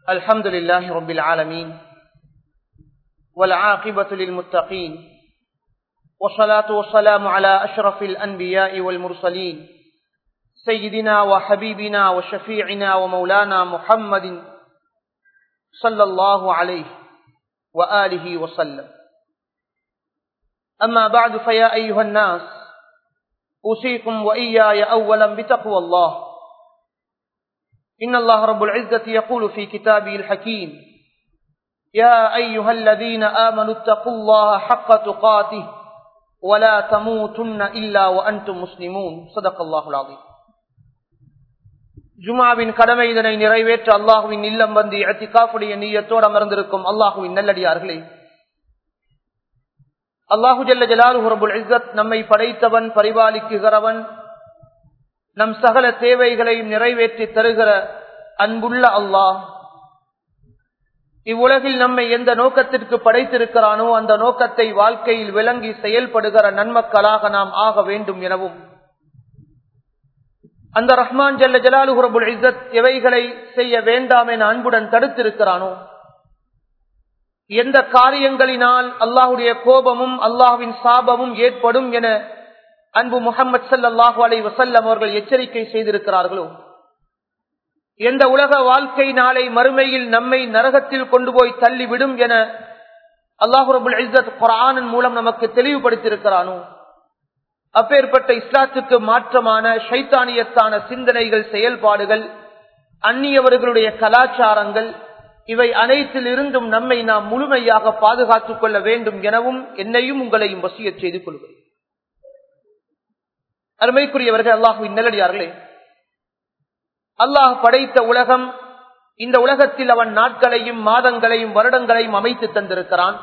الحمد لله رب العالمين والعاقبة للمتقين والصلاة والسلام على أشرف الأنبياء والمرسلين سيدنا وحبيبنا وشفيعنا ومولانا محمد صلى الله عليه وآله وسلم أما بعد فيا أيها الناس أوصيكم وإياي أولا بتقوى الله إن الله رب العزة يقول في كتابه الحكيم يا أيها الذين آمنوا اتقوا الله حق تقاته ولا تموتن إلا وأنتم مسلمون صدق الله العظيم ஜுமாவின் கடமை இதனை நிறைவேற்ற அல்லாஹுவின் இல்லம் வந்து இழத்திகாப்புடைய நீயத்தோடு அமர்ந்திருக்கும் அல்லாஹுவின் நல்லடியார்களே அல்லாஹு ஜல்ல ஜலாலு ரபுல் இஸ்ஸத் நம்மை படைத்தவன் பரிபாலிக்குகிறவன் நம் சகல தேவைகளையும் நிறைவேற்றி தருகிற அன்புள்ள அல்லாஹ் இவ்வுலகில் நம்மை எந்த நோக்கத்திற்கு படைத்திருக்கிறானோ அந்த நோக்கத்தை வாழ்க்கையில் விளங்கி செயல்படுகிற நன்மக்களாக நாம் ஆக வேண்டும் எனவும் அந்த ரஹ்மான் ஜல்ல ஜலாலு ரபுல் இஸ்ஸத் எவைகளை செய்ய வேண்டாம் என அன்புடன் தடுத்திருக்கிறானோ எந்த காரியங்களினால் அல்லாஹுடைய கோபமும் அல்லாஹுவின் சாபமும் ஏற்படும் என அன்பு முகமது சல்லாஹூ அலை வசல்லம் அவர்கள் எச்சரிக்கை செய்திருக்கிறார்களோ எந்த உலக வாழ்க்கை நாளை மறுமையில் நம்மை நரகத்தில் கொண்டு போய் தள்ளிவிடும் என அல்லாஹு ரபுல் இஸ்ஸத் குரானின் மூலம் நமக்கு தெளிவுபடுத்தியிருக்கிறானோ அப்பேற்பட்ட இஸ்லாத்துக்கு மாற்றமான சைத்தானியத்தான சிந்தனைகள் செயல்பாடுகள் அந்நியவர்களுடைய கலாச்சாரங்கள் இவை அனைத்தில் இருந்தும் நம்மை நாம் முழுமையாக பாதுகாத்துக் கொள்ள வேண்டும் எனவும் என்னையும் உங்களையும் வசிய செய்து கொள்கிறேன் அருமைக்குரியவர்கள் அல்லாஹுவின் நல்லடியார்களே அல்லாஹ் படைத்த உலகம் இந்த உலகத்தில் அவன் நாட்களையும் மாதங்களையும் வருடங்களையும் அமைத்து தந்திருக்கிறான்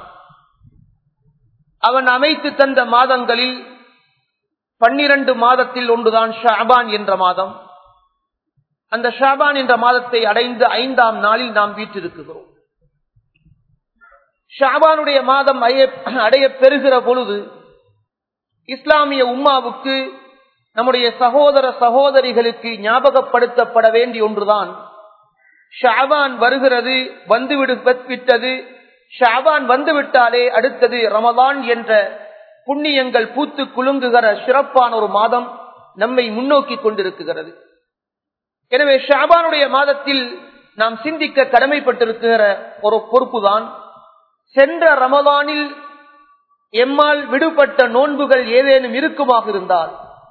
அவன் அமைத்து தந்த மாதங்களில் பன்னிரண்டு மாதத்தில் ஒன்றுதான் ஷாபான் என்ற மாதம் அந்த ஷாபான் என்ற மாதத்தை அடைந்து ஐந்தாம் நாளில் நாம் வீற்றிருக்கிறோம் ஷாபானுடைய மாதம் அடைய பெறுகிற பொழுது இஸ்லாமிய உம்மாவுக்கு நம்முடைய சகோதர சகோதரிகளுக்கு ஞாபகப்படுத்தப்பட வேண்டிய ஒன்றுதான் ஷாபான் வருகிறது வந்துவிடு விட்டது ஷாபான் வந்துவிட்டாலே அடுத்தது ரமதான் என்ற புண்ணியங்கள் பூத்து குலுங்குகிற சிறப்பான ஒரு மாதம் நம்மை முன்னோக்கி கொண்டிருக்கிறது எனவே ஷாபானுடைய மாதத்தில் நாம் சிந்திக்க கடமைப்பட்டிருக்கிற ஒரு பொறுப்புதான் சென்ற ரமதானில் எம்மால் விடுபட்ட நோன்புகள் ஏதேனும் இருக்குமாக இருந்தால்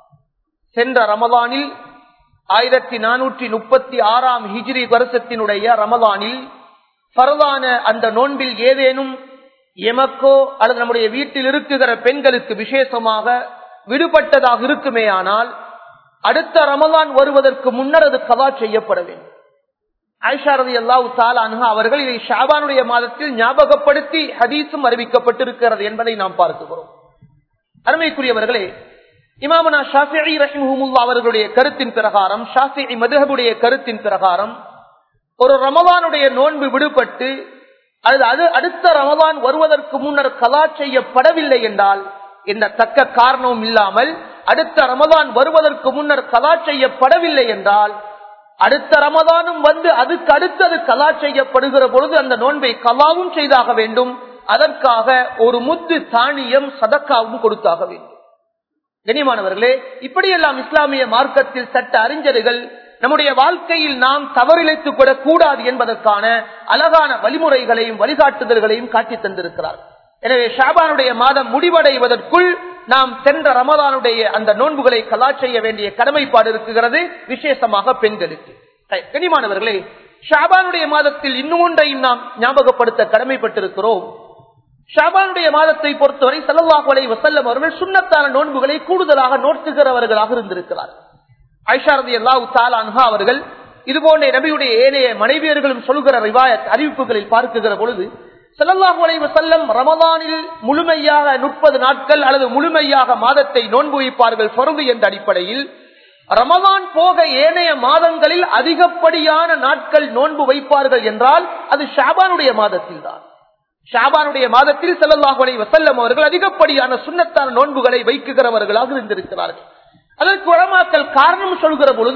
சென்ற ரமதானில் ஆயிரத்தி நானூற்றி முப்பத்தி ஆறாம் ஹிஜ்ரி வருஷத்தினுடைய ரமதானில் பரவான அந்த நோன்பில் ஏதேனும் எமக்கோ அல்லது நம்முடைய வீட்டில் இருக்குகிற பெண்களுக்கு விசேஷமாக விடுபட்டதாக இருக்குமே ஆனால் அடுத்த ரமலான் வருவதற்கு முன்னர் அது கவா செய்யப்பட வேண்டும் ஐஷாரதி அல்லாஹு தாலானுக அவர்கள் இதை ஷாபானுடைய மாதத்தில் ஞாபகப்படுத்தி ஹதீஸும் அறிவிக்கப்பட்டிருக்கிறது என்பதை நாம் பார்க்கிறோம் அருமைக்குரியவர்களே இமாமனா ஷாஃபி ரஹிமுல்லா அவர்களுடைய கருத்தின் பிரகாரம் ஷாஃபி மதுஹபுடைய கருத்தின் பிரகாரம் ஒரு ரமலானுடைய நோன்பு விடுபட்டு அது அது அடுத்த ரமதான் வருவதற்கு முன்னர் கலா செய்யப்படவில்லை என்றால் என்ற தக்க காரணமும் இல்லாமல் அடுத்த ரமதான் வருவதற்கு முன்னர் கலா செய்யப்படவில்லை என்றால் அடுத்த ரமதானும் வந்து அதுக்கு அடுத்தது கலா செய்யப்படுகிற பொழுது அந்த நோன்பை கலாவும் செய்தாக வேண்டும் அதற்காக ஒரு முத்து தானியம் சதக்காவும் கொடுத்தாக வேண்டும் கனிமானவர்களே இப்படியெல்லாம் இஸ்லாமிய மார்க்கத்தில் சட்ட அறிஞர்கள் நம்முடைய வாழ்க்கையில் நாம் தவறிழைத்துக் கூடாது என்பதற்கான அழகான வழிமுறைகளையும் வழிகாட்டுதல்களையும் காட்டி தந்திருக்கிறார் எனவே ஷாபானுடைய மாதம் முடிவடைவதற்குள் நாம் சென்ற ரமதானுடைய அந்த நோன்புகளை கலா செய்ய வேண்டிய கடமைப்பாடு இருக்குகிறது விசேஷமாக பெண்களுக்கு கனிமானவர்களே ஷாபானுடைய மாதத்தில் இன்னும் ஒன்றையும் நாம் ஞாபகப்படுத்த கடமைப்பட்டிருக்கிறோம் ஷாபானுடைய மாதத்தை பொறுத்தவரை செல்லவாஹ் வலை வசல்லம் அவர்கள் சுண்ணத்தான நோன்புகளை கூடுதலாக நோட்டுகிறவர்களாக இருந்திருக்கிறார் ஐஷாரதி அல்லாஹு தாலான்ஹா அவர்கள் இதுபோன்ற நபியுடைய ஏனைய மனைவியர்களும் சொல்கிற ரிவாயத் அறிவிப்புகளில் பார்க்குகிற பொழுது செல்லல்லாஹு அலைவ செல்லம் ரமதானில் முழுமையாக முப்பது நாட்கள் அல்லது முழுமையாக மாதத்தை நோன்பு வைப்பார்கள் சொருது என்ற அடிப்படையில் ரமதான் போக ஏனைய மாதங்களில் அதிகப்படியான நாட்கள் நோன்பு வைப்பார்கள் என்றால் அது ஷாபானுடைய மாதத்தில் தான் ஷாபானுடைய மாதத்தில் செல்லல்லாஹு அலைவ செல்லம் அவர்கள் அதிகப்படியான சுண்ணத்தான நோன்புகளை வைக்குகிறவர்களாக இருந்திருக்கிறார்கள் அதற்கு உளமாக்கல் காரணம் சொல்கிற பொழுது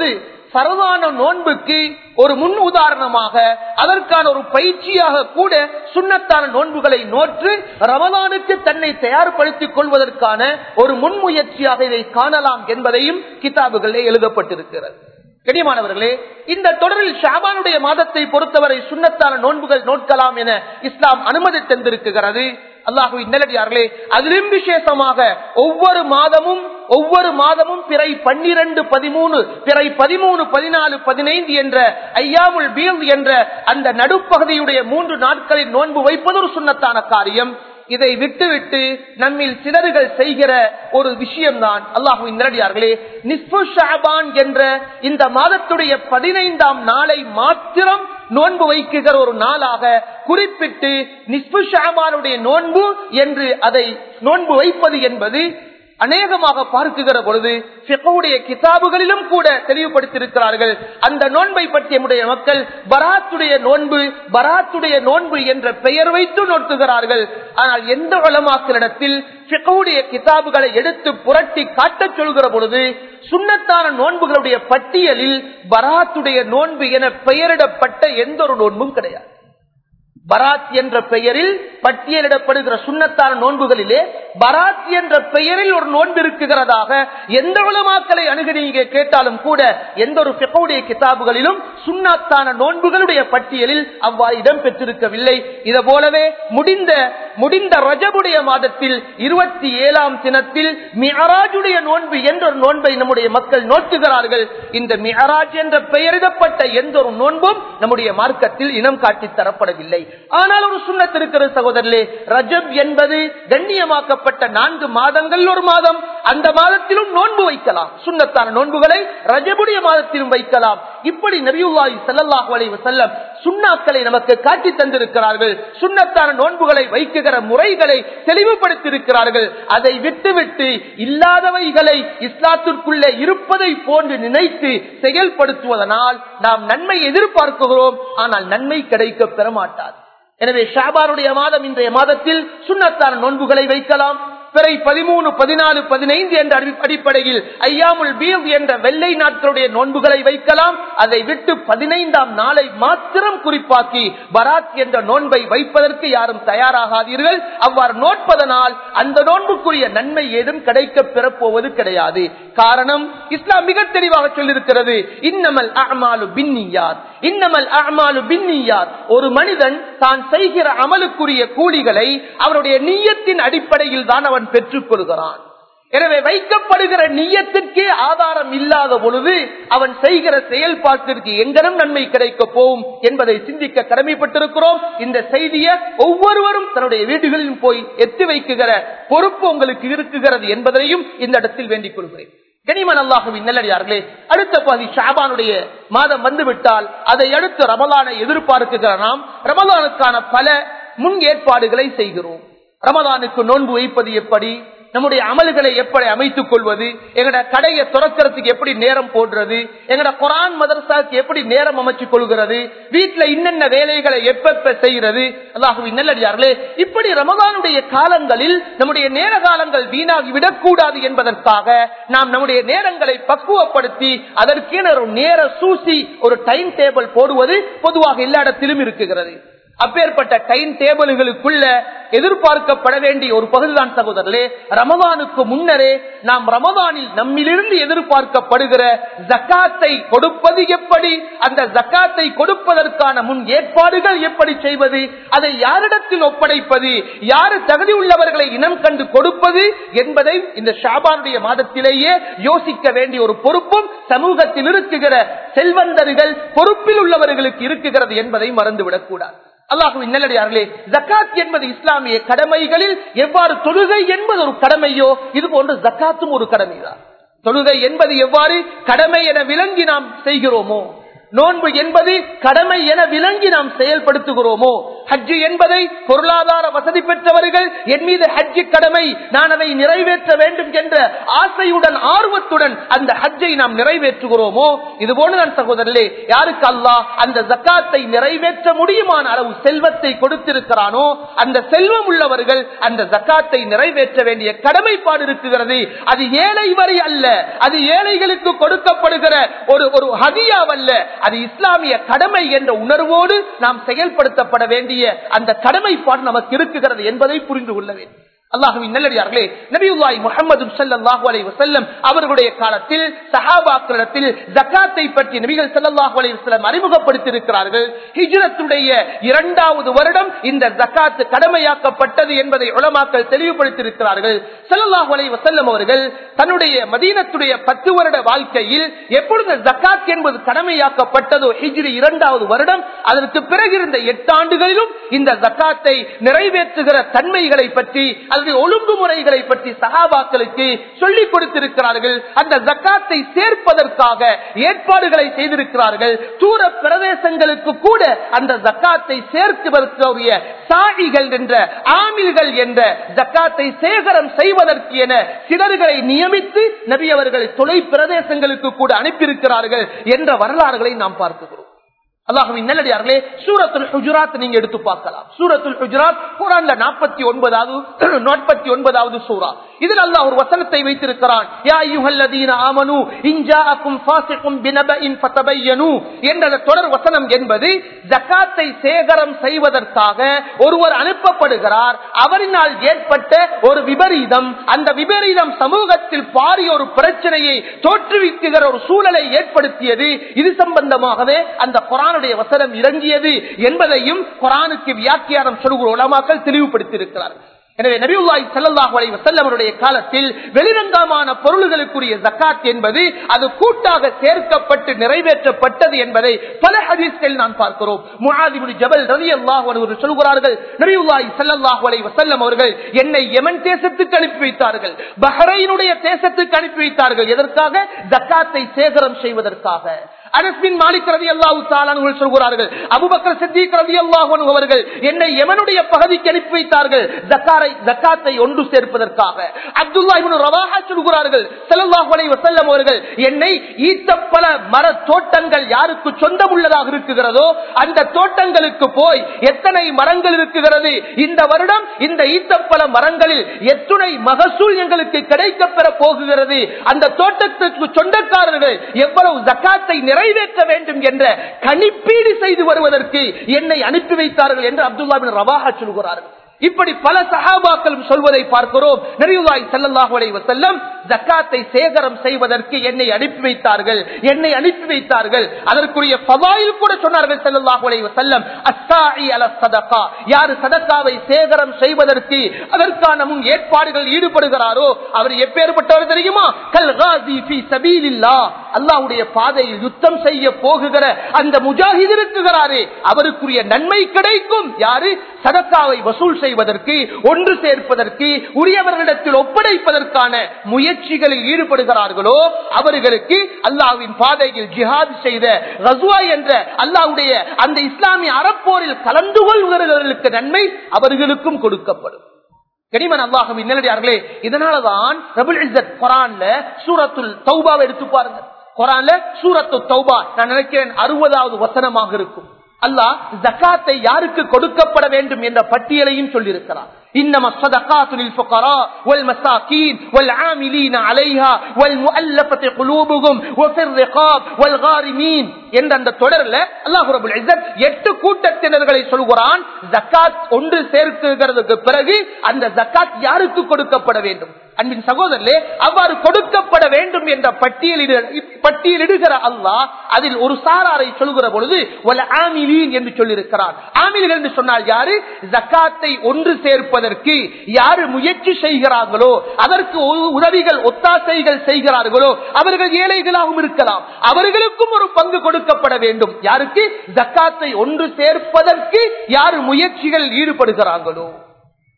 பரவான நோன்புக்கு ஒரு முன் உதாரணமாக அதற்கான ஒரு பயிற்சியாக கூட சுண்ணத்தான நோன்புகளை நோற்று ரமலானுக்கு தன்னை தயார்படுத்திக் கொள்வதற்கான ஒரு முன்முயற்சியாக இதை காணலாம் என்பதையும் கிதாபுகளே எழுதப்பட்டிருக்கிறது கனியமானவர்களே இந்த தொடரில் ஷாபானுடைய மாதத்தை பொறுத்தவரை சுண்ணத்தான நோன்புகள் நோட்கலாம் என இஸ்லாம் அனுமதி தந்திருக்கிறது அல்லாஹுவின் நிலடியார்களே அதிலும் விசேஷமாக ஒவ்வொரு மாதமும் ஒவ்வொரு மாதமும் பிறை பன்னிரண்டு பதிமூணு பிறை பதிமூணு பதினாலு பதினைந்து என்ற ஐயாமுல் பீல் என்ற அந்த நடுப்பகுதியுடைய மூன்று நாட்களில் நோன்பு வைப்பது ஒரு சுண்ணத்தான காரியம் இதை விட்டுவிட்டு நம்மில் சிலர்கள் செய்கிற ஒரு விஷயம்தான் அல்லாஹுவின் நேரடியார்களே நிஸ்பு ஷாபான் என்ற இந்த மாதத்துடைய பதினைந்தாம் நாளை மாத்திரம் நோன்பு வைக்குகிற ஒரு நாளாக குறிப்பிட்டு நிஸ்பு ஷாபானுடைய நோன்பு என்று அதை நோன்பு வைப்பது என்பது அநேகமாக பார்க்குகிற பொழுது பிகவுடைய கிதாபுகளிலும் கூட தெளிவுபடுத்தியிருக்கிறார்கள் அந்த நோன்பை பற்றி நம்முடைய மக்கள் பராத்துடைய நோன்பு பராத்துடைய நோன்பு என்ற பெயர் வைத்து நோட்டுகிறார்கள் ஆனால் எந்த வளமாக்களிடத்தில் பிகவுடைய கிதாபுகளை எடுத்து புரட்டி காட்டச் சொல்கிற பொழுது சுண்ணத்தான நோன்புகளுடைய பட்டியலில் பராத்துடைய நோன்பு என பெயரிடப்பட்ட எந்த ஒரு நோன்பும் கிடையாது பராத் என்ற பெயரில் பட்டியலிடப்படுகிற சுண்ணத்தான நோன்புகளிலே பராத் என்ற பெயரில் ஒரு நோன்பு இருக்குகிறதாக எந்த உலமாக்களை அணுகி நீங்க கேட்டாலும் கூட எந்த ஒரு பெப்பவுடைய கிதாபுகளிலும் சுண்ணத்தான நோன்புகளுடைய பட்டியலில் அவ்வாறு இடம் பெற்றிருக்கவில்லை இதை போலவே முடிந்த முடிந்த ரஜபுடைய மாதத்தில் இருபத்தி ஏழாம் தினத்தில் மியராஜுடைய நோன்பு என்ற ஒரு நோன்பை நம்முடைய மக்கள் நோக்குகிறார்கள் இந்த மியராஜ் என்ற பெயரிடப்பட்ட எந்த ஒரு நோன்பும் நம்முடைய மார்க்கத்தில் இனம் காட்டி தரப்படவில்லை ஆனால் ஒரு சுண்ணத் இருக்கிறது சகோதரர்களே ரஜப் என்பது கண்ணியமாக்கப்பட்ட நான்கு மாதங்கள் ஒரு மாதம் அந்த மாதத்திலும் நோன்பு வைக்கலாம் சுண்ணத்தான நோன்புகளை ரஜபுடைய மாதத்திலும் வைக்கலாம் இப்படி நபியுல்லாஹி ஸல்லல்லாஹு அலைஹி வஸல்லம் சுண்ணாக்களை நமக்கு காட்டி தந்திருக்கிறார்கள் சுண்ணத்தான நோன்புகளை வைக்குகிற முறைகளை தெளிவுபடுத்தியிருக்கிறார்கள் அதை விட்டுவிட்டு இல்லாதவைகளை இஸ்லாத்திற்குள்ளே இருப்பதை போன்று நினைத்து செயல்படுத்துவதனால் நாம் நன்மை எதிர்பார்க்கிறோம் ஆனால் நன்மை கிடைக்க பெறமாட்டாது எனவே ஷாபானுடைய மாதம் இன்றைய மாதத்தில் சுண்ணத்தான நோன்புகளை வைக்கலாம் பிறை பதிமூணு பதினாலு பதினைந்து என்ற அடிப்படையில் ஐயாமுல் பீவ் என்ற வெள்ளை நாட்களுடைய நோன்புகளை வைக்கலாம் அதை விட்டு பதினைந்தாம் நாளை மாத்திரம் குறிப்பாக்கி பராத் என்ற நோன்பை வைப்பதற்கு யாரும் தயாராகாதீர்கள் அவ்வாறு நோட்பதனால் அந்த நோன்புக்குரிய நன்மை ஏதும் கிடைக்க பெறப்போவது கிடையாது காரணம் இஸ்லாம் மிக தெளிவாக சொல்லியிருக்கிறது இன்னமல் அமாலு பின்னியார் இன்னமல் அமாலு பின்னியார் ஒரு மனிதன் தான் செய்கிற அமலுக்குரிய கூலிகளை அவருடைய நீயத்தின் அடிப்படையில் தான் அவன் பெற்றுக் கொள்கிறான் எனவே வைக்கப்படுகிற நீயத்திற்கே ஆதாரம் இல்லாத பொழுது அவன் செய்கிற செயல்பாட்டிற்கு எங்கனும் நன்மை கிடைக்க போகும் என்பதை சிந்திக்க கடமைப்பட்டிருக்கிறோம் இந்த செய்தியை ஒவ்வொருவரும் தன்னுடைய வீடுகளில் போய் எத்தி வைக்குகிற பொறுப்பு உங்களுக்கு இருக்குகிறது என்பதையும் இந்த இடத்தில் வேண்டிக் கொள்கிறேன் கனிமன் அல்லாஹுவின் நல்லடியார்களே அடுத்த பகுதி ஷாபானுடைய மாதம் வந்துவிட்டால் அதை அடுத்து ரமலானை எதிர்பார்க்குகிற நாம் ரமலானுக்கான பல முன் ஏற்பாடுகளை செய்கிறோம் ரமலானுக்கு நோன்பு வைப்பது எப்படி நம்முடைய அமல்களை எப்படி அமைத்துக் கொள்வது எங்கட கடையை துறக்கிறதுக்கு எப்படி நேரம் போடுறது எங்கட குரான் மதரசாக்கு எப்படி நேரம் அமைச்சுக் கொள்கிறது வீட்டுல இன்னென்ன வேலைகளை எப்ப செய்கிறது அல்லாஹுவின் நல்லடியார்களே இப்படி ரமதானுடைய காலங்களில் நம்முடைய நேர காலங்கள் வீணாகி விடக்கூடாது என்பதற்காக நாம் நம்முடைய நேரங்களை பக்குவப்படுத்தி அதற்கென ஒரு நேர சூசி ஒரு டைம் டேபிள் போடுவது பொதுவாக எல்லா இடத்திலும் இருக்குகிறது அப்பேற்பட்ட டைம் டேபிள்களுக்குள்ள எதிர்பார்க்கப்பட வேண்டிய ஒரு பகுதிதான் சகோதரர்களே ரமதானுக்கு முன்னரே நாம் ரமதானில் நம்மிலிருந்து எதிர்பார்க்கப்படுகிற ஜக்காத்தை கொடுப்பது எப்படி அந்த ஜக்காத்தை கொடுப்பதற்கான முன் ஏற்பாடுகள் எப்படி செய்வது அதை யாரிடத்தில் ஒப்படைப்பது யாரு தகுதி உள்ளவர்களை இனம் கண்டு கொடுப்பது என்பதை இந்த ஷாபானுடைய மாதத்திலேயே யோசிக்க வேண்டிய ஒரு பொறுப்பும் சமூகத்தில் இருக்குகிற செல்வந்தர்கள் பொறுப்பில் உள்ளவர்களுக்கு இருக்குகிறது என்பதை மறந்துவிடக் கூடாது அல்லாஹுவின் நல்லடியார்களே ஜக்காத் என்பது இஸ்லாமிய கடமைகளில் எவ்வாறு தொழுகை என்பது ஒரு கடமையோ இது போன்று ஜக்காத்தும் ஒரு கடமைதான் தொழுகை என்பது எவ்வாறு கடமை என விளங்கி நாம் செய்கிறோமோ நோன்பு என்பது கடமை என விளங்கி நாம் செயல்படுத்துகிறோமோ ஹஜ்ஜு என்பதை பொருளாதார வசதி பெற்றவர்கள் என் மீது ஹஜ்ஜு கடமை நான் அதை நிறைவேற்ற வேண்டும் என்ற ஆசையுடன் ஆர்வத்துடன் அந்த ஹஜ்ஜை நாம் நிறைவேற்றுகிறோமோ இது போன்றுதான் சகோதரர்களே யாருக்கு அல்லாஹ் அந்த ஜக்காத்தை நிறைவேற்ற முடியுமான அளவு செல்வத்தை கொடுத்திருக்கிறானோ அந்த செல்வம் உள்ளவர்கள் அந்த ஜக்காத்தை நிறைவேற்ற வேண்டிய கடமைப்பாடு இருக்கிறது அது ஏழை வரி அல்ல அது ஏழைகளுக்கு கொடுக்கப்படுகிற ஒரு ஒரு ஹதியாவல்ல அது இஸ்லாமிய கடமை என்ற உணர்வோடு நாம் செயல்படுத்தப்பட வேண்டிய அந்த கடமைப்பாடு நமக்கு இருக்குகிறது என்பதை புரிந்து கொள்ள வேண்டும் அல்லாஹுவின் நல்லடியார்களே நபியுல்லாய் முகமது சல்லாஹூ அலை வசல்லம் அவர்களுடைய காலத்தில் சஹாபாக்களிடத்தில் ஜக்காத்தை பற்றி நபிகள் சல்லாஹூ அலை வசல்லம் அறிமுகப்படுத்தியிருக்கிறார்கள் ஹிஜ்ரத்துடைய இரண்டாவது வருடம் இந்த ஜக்காத்து கடமையாக்கப்பட்டது என்பதை உளமாக்கல் தெளிவுபடுத்தியிருக்கிறார்கள் சல்லாஹூ அலை வசல்லம் அவர்கள் தன்னுடைய மதீனத்துடைய பத்து வருட வாழ்க்கையில் எப்பொழுது ஜக்காத் என்பது கடமையாக்கப்பட்டதோ ஹிஜ்ரி இரண்டாவது வருடம் அதற்கு பிறகு இருந்த எட்டு ஆண்டுகளிலும் இந்த ஜக்காத்தை நிறைவேற்றுகிற தன்மைகளை பற்றி அல்லது ஒழுங்குமுறைகளை பற்றி சகாபாக்களுக்கு சொல்லிக் கொடுத்திருக்கிறார்கள் அந்த ஜக்காத்தை சேர்ப்பதற்காக ஏற்பாடுகளை செய்திருக்கிறார்கள் தூர பிரதேசங்களுக்கு கூட அந்த ஜக்காத்தை சேர்க்குவதற்குரிய சாடிகள் என்ற ஆமில்கள் என்ற ஜக்காத்தை சேகரம் செய்வதற்கு என சிலர்களை நியமித்து நபி அவர்களை தொலை பிரதேசங்களுக்கு கூட அனுப்பியிருக்கிறார்கள் என்ற வரலாறுகளை நாம் பார்க்கிறோம் அல்லாஹுவின் நல்லடியார்களே சூரத்துல் ஹுஜராத் நீங்க எடுத்து பார்க்கலாம் சூரத்துல் ஹுஜராத் குரான்ல நாற்பத்தி ஒன்பதாவது நாற்பத்தி ஒன்பதாவது சூரா இதில் அல்லாஹ் ஒரு வசனத்தை வைத்திருக்கிறான் யா அய்யுஹல்லதீன ஆமனு இன் ஜாஅக்கும் ஃபாஸிகும் பினபஇன் ஃபதபையனு என்ற அந்த தொடர் வசனம் என்பது ஜகாத்தை சேகரம் செய்வதற்காக ஒருவர் அனுப்பப்படுகிறார் அவரினால் ஏற்பட்ட ஒரு விபரீதம் அந்த விபரீதம் சமூகத்தில் பாரிய ஒரு பிரச்சனையை தோற்றுவிக்குகிற ஒரு சூழலை ஏற்படுத்தியது இது சம்பந்தமாகவே அந்த குரானுடைய வசனம் இறங்கியது என்பதையும் குரானுக்கு வியாக்கியானம் சொல்கிற உலமாக்கள் தெளிவுபடுத்தியிருக்கிறார்கள் எனவே நபியுல்லாய் செல்லல்லாஹு அலைஹி வஸல்லம் அவருடைய காலத்தில் வெளிரங்கமான பொருள்களுக்குரிய ஜக்காத் என்பது அது கூட்டாக சேர்க்கப்பட்டு நிறைவேற்றப்பட்டது என்பதை பல ஹதீஸ்கள் நான் பார்க்கிறோம் முஆத் இப்னு ஜபல் ரலியல்லாஹு அன்ஹு அவர்கள் சொல்கிறார்கள் நபியுல்லாய் ஸல்லல்லாஹு அலைஹி வஸல்லம் அவர்கள் என்னை யமன் தேசத்துக்கு அனுப்பி வைத்தார்கள் பஹ்ரைனுடைய தேசத்துக்கு அனுப்பி வைத்தார்கள் எதற்காக ஜக்காத்தை சேகரம் செய்வதற்காக அனஸ்பின் மாலிக் ரவி அல்லாஹு தாலான்கள் சொல்கிறார்கள் அபுபக்கர் சித்திக் ரவி அல்லாஹன் அவர்கள் என்னை எமனுடைய பகுதிக்கு அனுப்பி வைத்தார்கள் ஜக்காரை ஜக்காத்தை ஒன்று சேர்ப்பதற்காக அப்துல்லா இவனு ரவாஹா சொல்கிறார்கள் செல்லல்லாஹு அலைஹி வஸல்லம் அவர்கள் என்னை ஈத்தப்பல மர தோட்டங்கள் யாருக்கு சொந்தம் உள்ளதாக இருக்குகிறதோ அந்த தோட்டங்களுக்கு போய் எத்தனை மரங்கள் இருக்குகிறது இந்த வருடம் இந்த ஈத்தப்பல மரங்களில் எத்துணை மகசூல் எங்களுக்கு கிடைக்க பெற போகுகிறது அந்த தோட்டத்துக்கு சொந்தக்காரர்கள் எவ்வளவு ஜக்காத்தை நிறைவேற்ற வேண்டும் என்ற கணிப்பீடு செய்து வருவதற்கு என்னை அனுப்பி வைத்தார்கள் என்று அப்துல்லா பின் ரவாஹா சொல்கிறார்கள் இப்படி பல சகாபாக்களும் சொல்வதை பார்க்கிறோம் நெறிவாய் செல்லல்லாஹு அலைஹி வஸல்லம் ஜக்காத்தை சேகரம் செய்வதற்கு என்னை அனுப்பி வைத்தார்கள் என்னை அனுப்பி வைத்தார்கள் அதற்குரிய ஃபதாயில் கூட சொன்னார்கள் செல்லல்லாஹு அலைஹி வஸல்லம் அஸ்ஸாஇ அல ஸதகா யார் சதக்காவை சேகரம் செய்வதற்கு அதற்கான முன் ஏற்பாடுகள் ஈடுபடுகிறாரோ அவர் எப்பேற்பட்டவர் தெரியுமா கல் காசி ஃபீ சபீலில்லாஹ் அல்லாஹ்வுடைய பாதையில் யுத்தம் செய்ய போகுகிற அந்த முஜாஹித் இருக்கிறாரே அவருக்குரிய நன்மை கிடைக்கும் யாரு சதக்காவை வசூல் செய்வதற்கு ஒன்று சேர்ப்பதற்கு உரியவர்களிடத்தில் ஒப்படைப்பதற்கான முயற்சிகளில் ஈடுபடுகிறார்களோ அவர்களுக்கு அல்லாவின் பாதையில் ஜிஹாத் செய்த ரசுவா என்ற அல்லாவுடைய அந்த இஸ்லாமிய அறப்போரில் கலந்து கொள்கிறவர்களுக்கு நன்மை அவர்களுக்கும் கொடுக்கப்படும் கனிமன் அல்லாஹுவின் நல்லடியார்களே இதனாலதான் ரபுல் இஸ்ஸத் குரான்ல சூரத்துல் தௌபாவை எடுத்து பாருங்க குரான்ல சூரத்து தௌபா நான் நினைக்கிறேன் அறுபதாவது வசனமாக இருக்கும் அல்லாஹ் ஜக்காத்தை யாருக்கு கொடுக்கப்பட வேண்டும் என்ற பட்டியலையும் சொல்லியிருக்கிறார் إنما الصدقات للفقراء والمساكين والعاملين عليها والمؤلفة قلوبهم وفي الرقاب والغارمين என்ற அந்த தொடர்ல அல்லாஹ் ரபுல் இஸ்ஸத் எட்டு கூட்டத்தினர்களை சொல்கிறான் ஜக்காத் ஒன்று சேர்க்கிறதுக்கு பிறகு அந்த ஜக்காத் யாருக்கு கொடுக்கப்பட வேண்டும் அன்பின் சகோதரர்களே அவ்வாறு கொடுக்கப்பட வேண்டும் என்ற பட்டியலிடு பட்டியலிடுகிற அல்லாஹ் அதில் ஒரு சாராரை சொல்கிற பொழுது ஒரு ஆமிலீன் என்று சொல்லியிருக்கிறார் ஆமில்கள் என்று சொன்னால் யாரு ஜக்காத்தை ஒன்று சேர்ப்பதற்கு யாரு முயற்சி செய்கிறார்களோ அதற்கு உதவிகள் ஒத்தாசைகள் செய்கிறார்களோ அவர்கள் ஏழைகளாகவும் இருக்கலாம் அவர்களுக்கும் ஒரு பங்கு கொடுக்கப்பட வேண்டும் யாருக்கு ஜக்காத்தை ஒன்று சேர்ப்பதற்கு யாரு முயற்சிகள் ஈடுபடுகிறார்களோ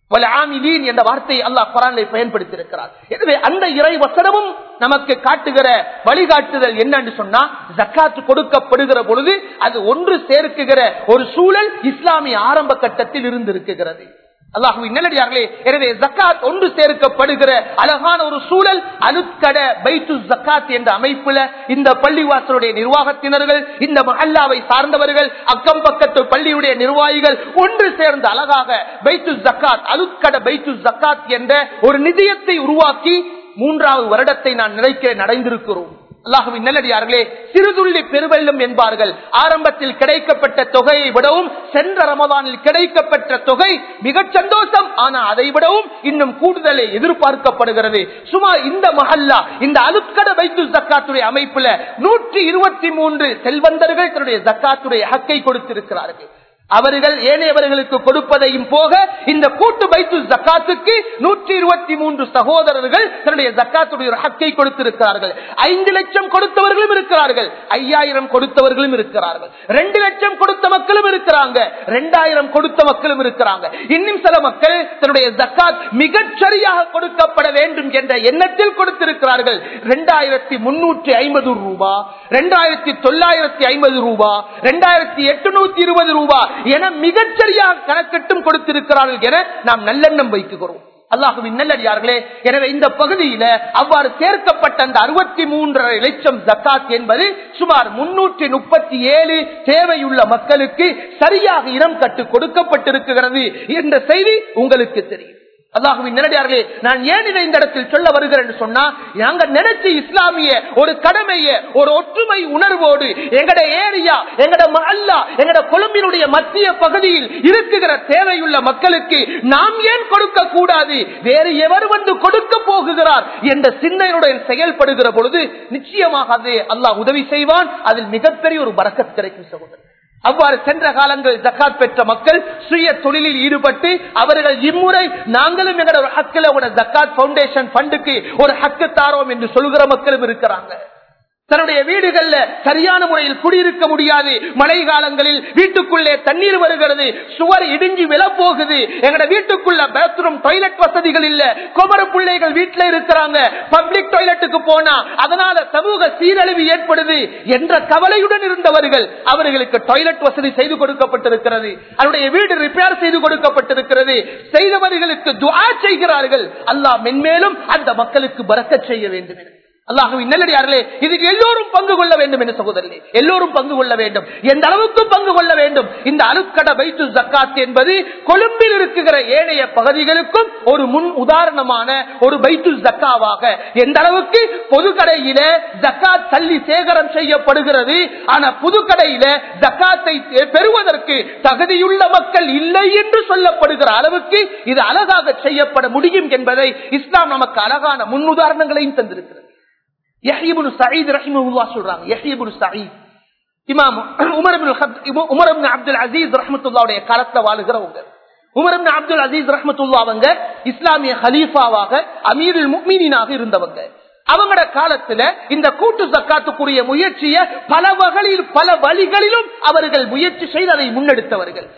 வல்ஆமிலீன் என்ற வார்த்தையை அல்லாஹ் குரானை பயன்படுத்தியிருக்கிறார் எனவே அந்த இறை வசனமும் நமக்கு காட்டுகிற வழிகாட்டுதல் என்னன்னு சொன்னா ஜக்காத்து கொடுக்கப்படுகிற பொழுது அது ஒன்று சேர்க்குகிற ஒரு சூழல் இஸ்லாமிய ஆரம்ப கட்டத்தில் இருந்திருக்குகிறது அல்லாஹுவின் நல்லடியார்களே எனவே ஜக்காத் ஒன்று சேர்க்கப்படுகிற அழகான ஒரு சூழல் அலுக்கட பைத்து ஜக்காத் என்ற அமைப்புல இந்த பள்ளிவாசலுடைய நிர்வாகத்தினர்கள் இந்த மஹல்லாவை சார்ந்தவர்கள் அக்கம் பக்கத்து பள்ளியுடைய நிர்வாகிகள் ஒன்று சேர்ந்து அழகாக பைத்து ஜக்காத் அலுக்கட பைத்து ஜக்காத் என்ற ஒரு நிதியத்தை உருவாக்கி மூன்றாவது வருடத்தை நான் நினைக்கிறேன் அடைந்திருக்கிறோம் அல்லாஹுவின் நல்லடியார்களே சிறுதுள்ளி பெருவெல்லும் என்பார்கள் ஆரம்பத்தில் கிடைக்கப்பட்ட தொகையை விடவும் சென்ற ரமதானில் கிடைக்கப்பட்ட தொகை மிகச் சந்தோஷம் ஆனா அதை விடவும் இன்னும் கூடுதலை எதிர்பார்க்கப்படுகிறது சுமார் இந்த மஹல்லா இந்த அலுக்கட வைத்து ஜக்காத்துடைய அமைப்புல நூற்றி இருபத்தி மூன்று செல்வந்தர்கள் தன்னுடைய ஜக்காத்துடைய ஹக்கை கொடுத்திருக்கிறார்கள் அவர்கள் ஏனையவர்களுக்கு கொடுப்பதையும் போக இந்த கூட்டு பைத்து ஜக்காத்துக்கு நூற்றி இருபத்தி மூன்று சகோதரர்கள் தன்னுடைய ஜக்காத்துடைய ஒரு ஹக்கை கொடுத்திருக்கிறார்கள் ஐந்து லட்சம் கொடுத்தவர்களும் இருக்கிறார்கள் ஐயாயிரம் கொடுத்தவர்களும் இருக்கிறார்கள் ரெண்டு லட்சம் கொடுத்த மக்களும் இருக்கிறாங்க ரெண்டாயிரம் கொடுத்த மக்களும் இருக்கிறாங்க இன்னும் சில மக்கள் தன்னுடைய ஜக்காத் மிகச் சரியாக கொடுக்கப்பட வேண்டும் என்ற எண்ணத்தில் கொடுத்திருக்கிறார்கள் ரெண்டாயிரத்தி முன்னூற்றி ஐம்பது ரூபா ரெண்டாயிரத்தி தொள்ளாயிரத்தி ஐம்பது ரூபா ரெண்டாயிரத்தி எட்டுநூத்தி இருபது ரூபா என மிகச்சரியாக கணக்கிட்டும் கொடுத்திருக்கிறார்கள் என நாம் நல்லெண்ணம் வைக்குகிறோம் அல்லாஹுவின் நல்லடியார்களே எனவே இந்த பகுதியில அவ்வாறு சேர்க்கப்பட்ட அந்த அறுபத்தி மூன்றரை லட்சம் ஜக்காத் என்பது சுமார் முன்னூற்றி முப்பத்தி ஏழு தேவையுள்ள மக்களுக்கு சரியாக இனம் கட்டு கொடுக்கப்பட்டிருக்கிறது என்ற செய்தி உங்களுக்கு தெரியும் அல்லாஹுவின் நேரடியார்களே நான் ஏன் இதை இந்த இடத்தில் சொல்ல வருகிறேன் சொன்னா நாங்க நினைச்சு இஸ்லாமிய ஒரு கடமைய ஒரு ஒற்றுமை உணர்வோடு எங்கட ஏரியா எங்கட மல்லா எங்கட கொழும்பினுடைய மத்திய பகுதியில் இருக்குகிற தேவையுள்ள மக்களுக்கு நாம் ஏன் கொடுக்க கூடாது வேறு எவர் வந்து கொடுக்க போகுகிறார் என்ற சிந்தனையுடன் செயல்படுகிற பொழுது நிச்சயமாக அது அல்லாஹ் உதவி செய்வான் அதில் மிகப்பெரிய ஒரு பறக்கத் கிடைக்கும் சகோதரர் அவ்வாறு சென்ற காலங்கள் ஜக்காத் பெற்ற மக்கள் சுய தொழிலில் ஈடுபட்டு அவர்கள் இம்முறை நாங்களும் எங்களோட ஒரு ஹக்கில் ஒரு ஜக்காத் பவுண்டேஷன் ஃபண்டுக்கு ஒரு ஹக்கு தாரோம் என்று சொல்கிற மக்களும் இருக்கிறாங்க தன்னுடைய வீடுகள்ல சரியான முறையில் குடியிருக்க முடியாது மழை காலங்களில் வீட்டுக்குள்ளே தண்ணீர் வருகிறது சுவர் இடிஞ்சு விழப்போகுது எங்கட வீட்டுக்குள்ள பாத்ரூம் டாய்லெட் வசதிகள் இல்ல குமர பிள்ளைகள் வீட்டுல இருக்கிறாங்க பப்ளிக் டாய்லெட்டுக்கு போனா அதனால சமூக சீரழிவு ஏற்படுது என்ற கவலையுடன் இருந்தவர்கள் அவர்களுக்கு டாய்லெட் வசதி செய்து கொடுக்கப்பட்டிருக்கிறது அவருடைய வீடு ரிப்பேர் செய்து கொடுக்கப்பட்டிருக்கிறது செய்தவர்களுக்கு துவா செய்கிறார்கள் அல்லாஹ் மென்மேலும் அந்த மக்களுக்கு பறக்க செய்ய வேண்டும் என அல்லாஹுவின் நல்லடியார்களே இதுக்கு எல்லோரும் பங்கு கொள்ள வேண்டும் என்று சகோதரர்களே எல்லோரும் பங்கு கொள்ள வேண்டும் எந்த அளவுக்கு பங்கு கொள்ள வேண்டும் இந்த அலுக்கட பைத்து ஜக்காத் என்பது கொழும்பில் இருக்குகிற ஏனைய பகுதிகளுக்கும் ஒரு முன் உதாரணமான ஒரு பைத்து ஜக்காவாக எந்த அளவுக்கு பொது கடையில ஜக்காத் தள்ளி சேகரம் செய்யப்படுகிறது ஆனா புது கடையில ஜக்காத்தை பெறுவதற்கு தகுதியுள்ள மக்கள் இல்லை என்று சொல்லப்படுகிற அளவுக்கு இது அழகாக செய்யப்பட முடியும் என்பதை இஸ்லாம் நமக்கு அழகான முன் உதாரணங்களையும் தந்திருக்கிறது யஹீபுல் சயீத் ரஹிமஹுல்லா சொல்றாங்க யஹீபுல் சயீத் இமாம் உமர் உமர் அப்துல் அசீஸ் ரஹமத்துல்லாவுடைய காலத்துல வாழுகிறவங்க உமர் அப்துல் அசீஸ் ரஹமத்துல்லா அவங்க இஸ்லாமிய ஹலீஃபாவாக அமீருல் முக்மீனாக இருந்தவங்க அவங்களோட காலத்துல இந்த கூட்டு சக்காத்துக்குரிய முயற்சிய பல வகையில் பல வழிகளிலும் அவர்கள் முயற்சி செய்து அதை முன்னெடுத்தவர்கள்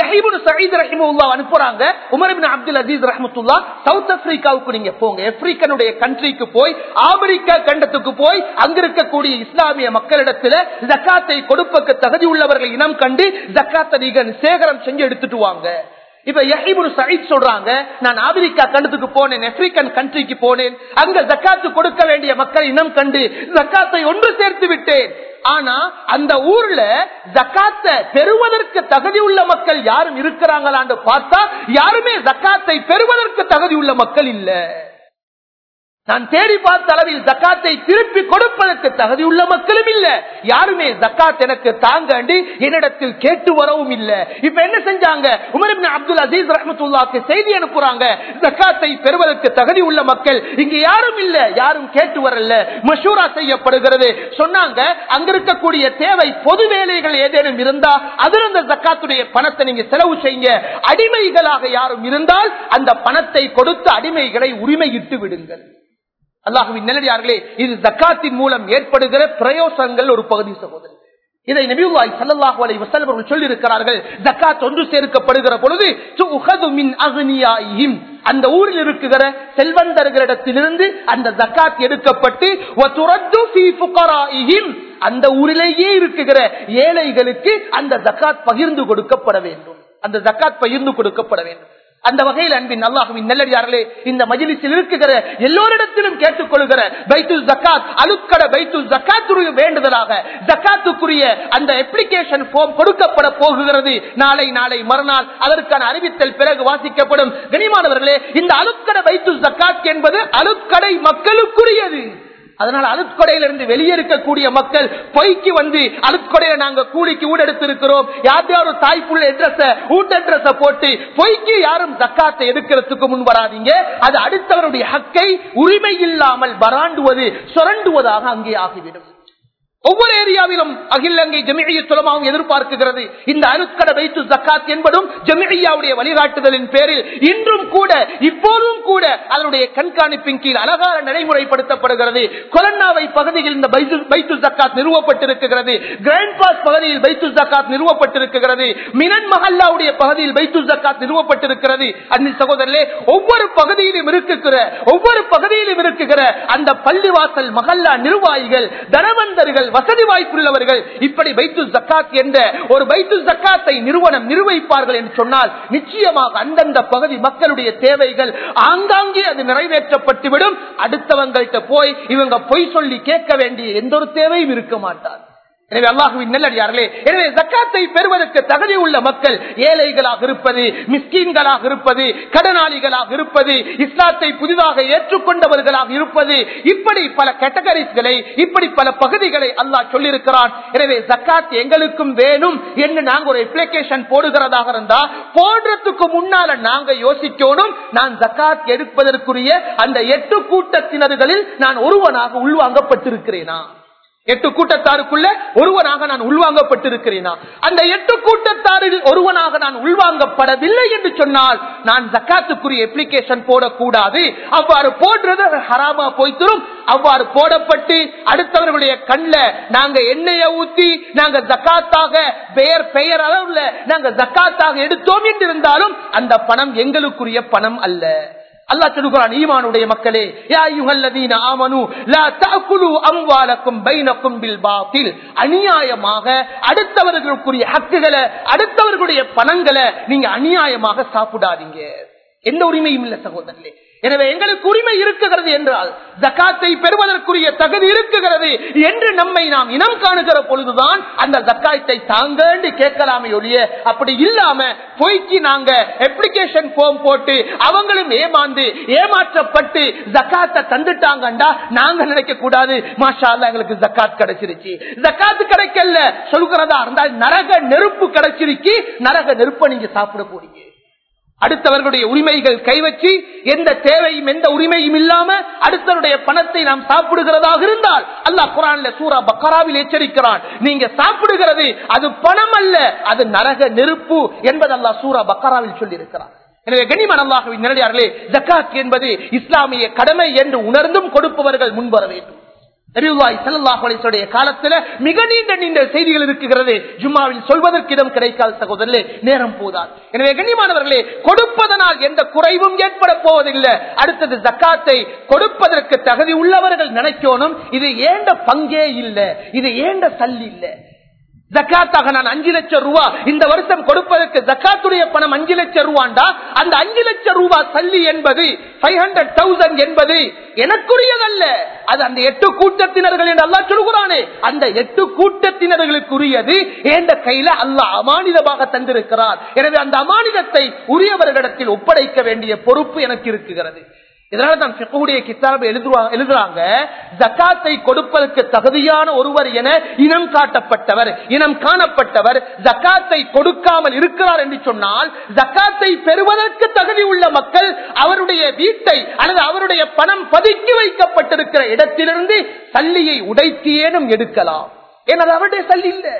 அனுப்புறாங்க உமர்பின் அப்துல் அசீஸ் ரஹமத்துல்லா சவுத் ஆப்பிரிக்காவுக்கு நீங்க போங்க ஆப்பிரிக்கனுடைய கண்ட்ரிக்கு போய் ஆப்பிரிக்கா கண்டத்துக்கு போய் அங்க இருக்கக்கூடிய இஸ்லாமிய மக்களிடத்துல ஜக்காத்தை கொடுப்பக்கு தகுதி உள்ளவர்கள் இனம் கண்டு ஜக்காத்தை நீங்க சேகரம் செஞ்சு எடுத்துட்டு வாங்க இப்ப யஹிபுல் சயீத் சொல்றாங்க நான் ஆப்பிரிக்கா கண்டத்துக்கு போனேன் ஆப்பிரிக்கன் கண்ட்ரிக்கு போனேன் அங்க ஜக்காத்து கொடுக்க வேண்டிய மக்கள் இனம் கண்டு ஜக்காத்தை ஒன்று சேர்த்து விட்டேன் ஆனா அந்த ஊர்ல ஜக்காத்த பெறுவதற்கு தகுதி உள்ள மக்கள் யாரும் இருக்கிறாங்களான்னு பார்த்தா யாருமே ஜக்காத்தை பெறுவதற்கு தகுதி உள்ள மக்கள் இல்ல நான் தேடி பார்த்த அளவில் ஜக்காத்தை திருப்பி கொடுப்பதற்கு தகுதி உள்ள மக்களும் இல்ல யாருமே ஜக்காத் எனக்கு தாங்கண்டு என்னிடத்தில் கேட்டு வரவும் இல்ல இப்ப என்ன செஞ்சாங்க உமர் அப்துல் அசீஸ் ரஹமத்துல்லாக்கு செய்தி அனுப்புறாங்க ஜக்காத்தை பெறுவதற்கு தகுதி உள்ள மக்கள் இங்க யாரும் இல்ல யாரும் கேட்டு வரல மஷூரா செய்யப்படுகிறது சொன்னாங்க அங்க இருக்கக்கூடிய தேவை பொது வேலைகள் ஏதேனும் இருந்தா அதில் அந்த ஜக்காத்துடைய பணத்தை நீங்க செலவு செய்யுங்க அடிமைகளாக யாரும் இருந்தால் அந்த பணத்தை கொடுத்து அடிமைகளை உரிமையிட்டு விடுங்கள் அல்லாஹுவின் நல்லடியார்களே இது ஜக்காத்தின் மூலம் ஏற்படுகிற பிரயோசனங்கள் ஒரு பகுதி சகோதரர் இதை நபியுல்லாஹி ஸல்லல்லாஹு அலைஹி வஸல்லம் அவர்கள் சொல்லி இருக்கிறார்கள் ஜகாத் ஒன்று சேர்க்கப்படுகிற பொழுது துஹது மின் அக்னியாயிஹிம் அந்த ஊரில் இருக்குகிற செல்வந்தர்களிடத்திலிருந்து அந்த ஜகாத் எடுக்கப்பட்டு வதுரத்து ஃபீ ஃபுகராயிஹிம் அந்த ஊரிலேயே இருக்குகிற ஏழைகளுக்கு அந்த ஜகாத் பகிர்ந்து கொடுக்கப்பட வேண்டும் அந்த ஜகாத் பகிர்ந்து கொடுக்கப்பட வேண்டும் அந்த வகையில் அன்பின் அல்லாஹுவின் நல்லடியார்களே இந்த மஜிலிஸில் இருக்குகிற எல்லோரிடத்திலும் கேட்டுக்கொள்கிற பைத்துல் ஜக்காத் அலுக்கட பைத்துல் ஜக்காத்துடைய வேண்டுதலாக ஜக்காத்துக்குரிய அந்த அப்ளிகேஷன் ஃபார்ம் கொடுக்கப்பட போகுகிறது நாளை நாளை மறுநாள் அதற்கான அறிவித்தல் பிறகு வாசிக்கப்படும் கனிமானவர்களே இந்த அலுக்கட பைத்துல் ஜக்காத் என்பது அலுக்கடை மக்களுக்குரியது அதனால அலுக்கொடையிலிருந்து வெளியே இருக்கக்கூடிய மக்கள் பொய்க்கு வந்து அலுக்கொடையில நாங்க கூலிக்கு ஊடெடுத்திருக்கிறோம் யார்த்தையாவது தாய்ப்புள்ள அட்ரஸ ஊட்ட அட்ரஸ போட்டு பொய்க்கு யாரும் தக்காத்தை எடுக்கிறதுக்கு முன் வராதீங்க அது அடுத்தவருடைய ஹக்கை உரிமை இல்லாமல் வராண்டுவது சுரண்டுவதாக அங்கே ஆகிவிடும் ஒவ்வொரு ஏரியாவிலும் அகிலங்கை ஜமிழிய துலமாவும் எதிர்பார்க்குகிறது இந்த அருக்கட வைத்து ஜக்காத் என்பதும் ஜமிழியாவுடைய வழிகாட்டுதலின் பேரில் இன்றும் கூட இப்போதும் கூட அதனுடைய கண்காணிப்பின் கீழ் அழகாக நடைமுறைப்படுத்தப்படுகிறது கொலன்னாவை பகுதியில் இந்த பைத்து ஜக்காத் நிறுவப்பட்டிருக்கிறது கிராண்ட் பாஸ் பகுதியில் பைத்து ஜக்காத் நிறுவப்பட்டிருக்கிறது மினன் மஹல்லாவுடைய பகுதியில் பைத்து ஜக்காத் நிறுவப்பட்டிருக்கிறது அன்னில் சகோதரர்களே ஒவ்வொரு பகுதியிலும் இருக்குகிற ஒவ்வொரு பகுதியிலும் இருக்குகிற அந்த பள்ளிவாசல் மஹல்லா நிர்வாகிகள் தனவந்தர்கள் வசதி வாய்ப்புள்ளவர்கள் இப்படி பைத்து ஜக்காத் என்ற ஒரு பைத்து ஜக்காத்தை நிறுவனம் நிர்வகிப்பார்கள் என்று சொன்னால் நிச்சயமாக அந்தந்த பகுதி மக்களுடைய தேவைகள் ஆங்காங்கே அது நிறைவேற்றப்பட்டுவிடும் அடுத்தவங்கள்ட்ட போய் இவங்க பொய் சொல்லி கேட்க வேண்டிய எந்த ஒரு தேவையும் இருக்க மாட்டார் எனவே அல்லாஹுவின் நல்லடியார்களே எனவே ஜக்காத்தை பெறுவதற்கு தகுதி உள்ள மக்கள் ஏழைகளாக இருப்பது மிஸ்கீன்களாக இருப்பது கடனாளிகளாக இருப்பது இஸ்லாத்தை புதிதாக ஏற்றுக்கொண்டவர்களாக இருப்பது இப்படி பல கேட்டகரிஸ்களை இப்படி பல பகுதிகளை அல்லாஹ் சொல்லியிருக்கிறான் எனவே ஜக்காத் எங்களுக்கும் வேணும் என்று நாங்க ஒரு அப்ளிகேஷன் போடுகிறதாக இருந்தா போடுறதுக்கு முன்னால நாங்க யோசிக்கணும் நான் ஜக்காத் எடுப்பதற்குரிய அந்த எட்டு கூட்டத்தினர்களில் நான் ஒருவனாக உள்வாங்கப்பட்டிருக்கிறேனா எட்டு கூட்டத்தாருக்குள்ள ஒருவனாக நான் உள்வாங்கப்பட்டிருக்கிறேனா அந்த எட்டு கூட்டத்தாரில் ஒருவனாக நான் உள்வாங்கப்படவில்லை என்று சொன்னால் நான் ஜக்காத்துக்குரிய அப்ளிகேஷன் போடக்கூடாது அவ்வாறு போடுறது ஹராமா போய்த்தரும் அவ்வாறு போடப்பட்டு அடுத்தவர்களுடைய கண்ல நாங்க எண்ணெயை ஊத்தி நாங்க ஜக்காத்தாக பெயர் பெயர் அளவுல நாங்க ஜக்காத்தாக எடுத்தோம் என்று இருந்தாலும் அந்த பணம் எங்களுக்குரிய பணம் அல்ல அல்லா சொல்லுகிறான் ஈமானுடைய மக்களே யா யுகல்லதீன ஆமனு லா தஅகுலு அம்வாலக்கும் பைனக்கும் பில் பாத்தில் அநியாயமாக அடுத்தவர்களுக்குரிய ஹக்குகளை அடுத்தவர்களுடைய பணங்களை நீங்க அநியாயமாக சாப்பிடாதீங்க எந்த உரிமையும் இல்ல சகோதரர்களே எனவே எங்களுக்கு உரிமை இருக்குகிறது என்றால் ஜக்காத்தை பெறுவதற்குரிய தகுதி இருக்குகிறது என்று நம்மை நாம் இனம் காணுகிற பொழுதுதான் அந்த ஜக்காத்தை தாங்கன்னு கேட்கலாமே ஒழிய அப்படி இல்லாம பொய்க்கு நாங்க அப்ளிகேஷன் ஃபார்ம் போட்டு அவங்களும் ஏமாந்து ஏமாற்றப்பட்டு ஜக்காத்தை தந்துட்டாங்கண்டா நாங்க நினைக்க கூடாது மாஷா அல்லா எங்களுக்கு ஜக்காத் கிடைச்சிருச்சு ஜக்காத்து கிடைக்கல சொல்கிறதா இருந்தால் நரக நெருப்பு கிடைச்சிருச்சு நரக நெருப்பை நீங்க சாப்பிட போறீங்க அடுத்தவர்களுடைய உரிமைகள் கை வச்சு எந்த தேவையும் எந்த உரிமையும் இல்லாம அடுத்தவருடைய பணத்தை நாம் சாப்பிடுகிறதாக இருந்தால் அல்லாஹ் குரான்ல சூரா பக்கராவில் எச்சரிக்கிறான் நீங்க சாப்பிடுகிறது அது பணம் அல்ல அது நரக நெருப்பு என்பது அல்லாஹ் சூரா பக்கராவில் சொல்லி இருக்கிறான் எனவே கனிமன் அல்லாஹுவின் நேரடியார்களே ஜக்காத் என்பது இஸ்லாமிய கடமை என்று உணர்ந்தும் கொடுப்பவர்கள் முன்வர வேண்டும் நபியுல்லாஹி ஸல்லல்லாஹு அலைஹி வஸல்லம் காலத்துல மிக நீண்ட நீண்ட செய்திகள் இருக்குகிறது ஜும்மாவில் சொல்வதற்கு இடம் கிடைக்காத சகோதரர்களே நேரம் போதால் எனவே கண்ணியமானவர்களே கொடுப்பதனால் எந்த குறைவும் ஏற்பட போவதில்லை அடுத்தது ஜக்காத்தை கொடுப்பதற்கு தகுதி உள்ளவர்கள் நினைக்கணும் இது ஏண்ட பங்கே இல்லை இது ஏண்ட சல்லி இல்லை ஜக்காத்தாக நான் அஞ்சு லட்சம் ரூபா இந்த வருஷம் கொடுப்பதற்கு ஜக்காத்துடைய பணம் அஞ்சு லட்சம் ரூபாண்டா அந்த அஞ்சு லட்சம் ரூபா சல்லி என்பது ஃபைவ் ஹண்ட்ரட் தௌசண்ட் என்பது எனக்குரியதல்ல அது அந்த எட்டு கூட்டத்தினர்கள் என்று அல்லா சொல்கிறானே அந்த எட்டு கூட்டத்தினர்களுக்குரியது என்ற கையில அல்லாஹ் அமானிதமாக தந்திருக்கிறார் எனவே அந்த அமானிதத்தை உரியவர்களிடத்தில் ஒப்படைக்க வேண்டிய பொறுப்பு எனக்கு இருக்குகிறது இதனால தான் பிக்குடைய கித்தாப் எழுதுறாங்க ஜக்காத்தை கொடுப்பதற்கு தகுதியான ஒருவர் என இனம் காட்டப்பட்டவர் இனம் காணப்பட்டவர் ஜக்காத்தை கொடுக்காமல் இருக்கிறார் என்று சொன்னால் ஜக்காத்தை பெறுவதற்கு தகுதி உள்ள மக்கள் அவருடைய வீட்டை அல்லது அவருடைய பணம் பதுக்கி வைக்கப்பட்டிருக்கிற இடத்திலிருந்து சல்லியை உடைத்தியேனும் எடுக்கலாம் ஏன்னா அவருடைய சல்லி இல்ல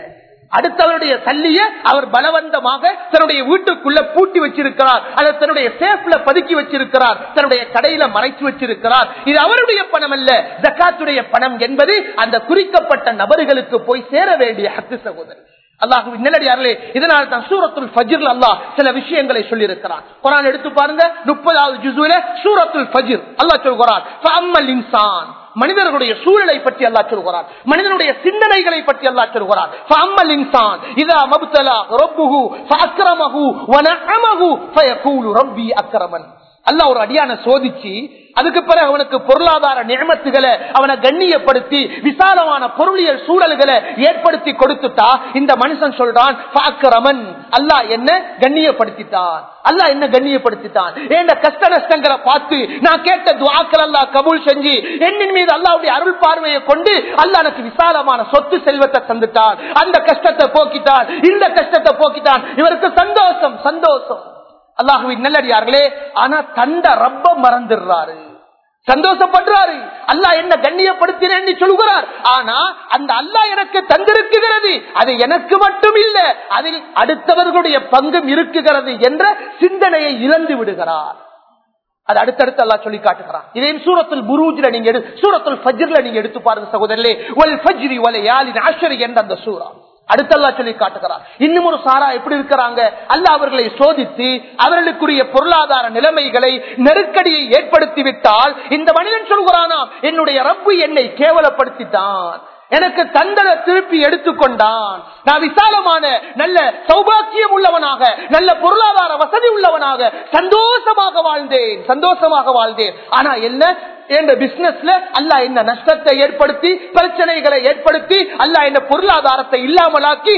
அடுத்தவருடைய சல்லிய அவர் பலவந்தமாக தன்னுடைய வீட்டுக்குள்ள பூட்டி வச்சிருக்கிறார் அல்லது தன்னுடைய சேஃப்ல பதுக்கி வச்சிருக்கிறார் தன்னுடைய கடையில மறைச்சு வச்சிருக்கிறார் இது அவருடைய பணம் அல்ல ஜக்காத்துடைய பணம் என்பது அந்த குறிக்கப்பட்ட நபர்களுக்கு போய் சேர வேண்டிய ஹத்து சகோதரர் அல்லாஹு நல்லடியார்களே இதனால் தான் சூரத்துல் ஃபஜ்ர்ல அல்லாஹ் சில விஷயங்களை சொல்லி இருக்கிறான் குரான் எடுத்து பாருங்க முப்பதாவது ஜுசுல சூரத்துல் ஃபஜ்ர் அல்லாஹ் சொல்கிறான் ஃபஅம்மல் இன்சான் மனிதர்களுடைய சூழலை பற்றி அல்லாஹ் சொல்கிறான் மனிதனுடைய சிந்தனைகளை பற்றி அல்லாஹ் சொல்கிறான் ஃபஅம்மல் இன்சான் இதா மப்தலா ரப்புஹு ஃபஅக்ரமஹு வனஅமஹு ஃபயகூலு ரப்பி அக்ரமன் அல்லாஹ் ஒரு அடியான சோதிச்சு அதுக்கு பிறகு அவனுக்கு பொருளாதார நியமத்துகளை அவனை கண்ணியப்படுத்தி விசாலமான பொருளியல் சூழல்களை ஏற்படுத்தி கொடுத்துட்டா இந்த மனுஷன் சொல்றான் பாக்கரமன் அல்லாஹ் என்ன கண்ணியப்படுத்திட்டான் அல்லாஹ் என்ன கண்ணியப்படுத்திட்டான் என் கஷ்ட நஷ்டங்களை பார்த்து நான் கேட்ட துவாக்கள் அல்லாஹ் கபூல் செஞ்சு என்னின் மீது அல்லாவுடைய அருள் பார்வையை கொண்டு அல்லாஹ் எனக்கு விசாலமான சொத்து செல்வத்தை தந்துட்டான் அந்த கஷ்டத்தை போக்கிட்டான் இந்த கஷ்டத்தை போக்கிட்டான் இவருக்கு சந்தோஷம் சந்தோஷம் அல்லாஹுவின் நல்லடியார்களே ஆனா தண்ட ரப்ப மறந்துடுறாரு சந்தோஷப்படுறாரு அல்லாஹ் என்ன கண்ணியப்படுத்தினேன்னு சொல்கிறார் ஆனா அந்த அல்லாஹ் எனக்கு தந்திருக்குகிறது அது எனக்கு மட்டும் இல்ல அதில் அடுத்தவர்களுடைய பங்கும் இருக்குகிறது என்ற சிந்தனையை இழந்து விடுகிறார் அது அடுத்தடுத்து அல்லா சொல்லி காட்டுகிறான் இதையும் சூரத்தில் புரூஜ்ல நீங்க எடு சூரத்தில் ஃபஜ்ர்ல நீங்க எடுத்து பாருங்க சகோதரர்களே ஒல் ஃபஜ்ரி ஒலை யாலின் ஆஷரி என்ற அந்த சூரா அடுத்தல்லா சொல்லி காட்டுகிறார் இன்னும் ஒரு சாரா எப்படி இருக்கிறாங்க அல்ல அவர்களை சோதித்து அவர்களுக்குரிய பொருளாதார நிலைமைகளை நெருக்கடியை ஏற்படுத்தி விட்டால் இந்த மனிதன் சொல்கிறானாம் என்னுடைய ரப்பு என்னை கேவலப்படுத்திட்டான் எனக்கு தண்டனை திருப்பி எடுத்துக்கொண்டான் நான் விசாலமான நல்ல சௌபாக்கியம் உள்ளவனாக நல்ல பொருளாதார வசதி உள்ளவனாக சந்தோஷமாக வாழ்ந்தேன் சந்தோஷமாக வாழ்ந்தேன் ஆனா என்ன என்ற பிசினஸ்ல அல்லா என்ன நஷ்டத்தை ஏற்படுத்தி பிரச்சனைகளை ஏற்படுத்தி அல்லா என்ன பொருளாதாரத்தை இல்லாமலாக்கி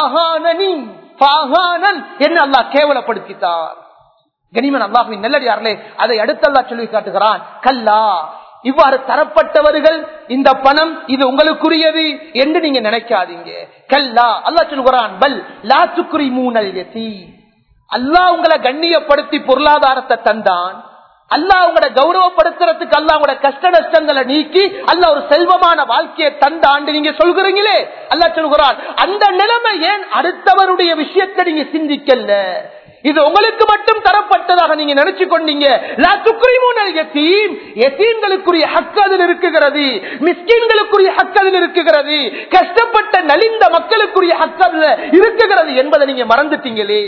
என்ன அல்லா கேவலப்படுத்தித்தார் கனிமன் அல்லாஹுவின் நல்லடியார்களே அதை அடுத்தல்லா சொல்லி காட்டுகிறான் கல்லா இவ்வாறு தரப்பட்டவர்கள் இந்த பணம் இது உங்களுக்குரியது என்று நீங்க நினைக்காதீங்க கல்லா அல்லா சொல்கிறான் பல் லா துக்குரி மூனல் அல்லா உங்களை கண்ணியப்படுத்தி பொருளாதாரத்தை தந்தான் அல்லா உங்களை கௌரவப்படுத்துறதுக்கு அல்லா உங்களோட கஷ்ட நஷ்டங்களை நீக்கி அல்ல ஒரு செல்வமான வாழ்க்கையை தந்த ஆண்டு நீங்க சொல்கிறீங்களே அல்லா சொல்கிறான் அந்த நிலைமை ஏன் அடுத்தவருடைய விஷயத்தை நீங்க சிந்திக்கல இது உங்களுக்கு மட்டும் தரப்பட்டதாக நீங்க நினைச்சு கொண்டீங்க எத்தீம்களுக்குரிய ஹக்கு அதில் இருக்குகிறது மிஸ்கின்களுக்குரிய ஹக்கு அதில் இருக்குகிறது கஷ்டப்பட்ட நலிந்த மக்களுக்குரிய ஹக்கு அதில் இருக்குகிறது என்பதை நீங்க மறந்துட்டீங்களே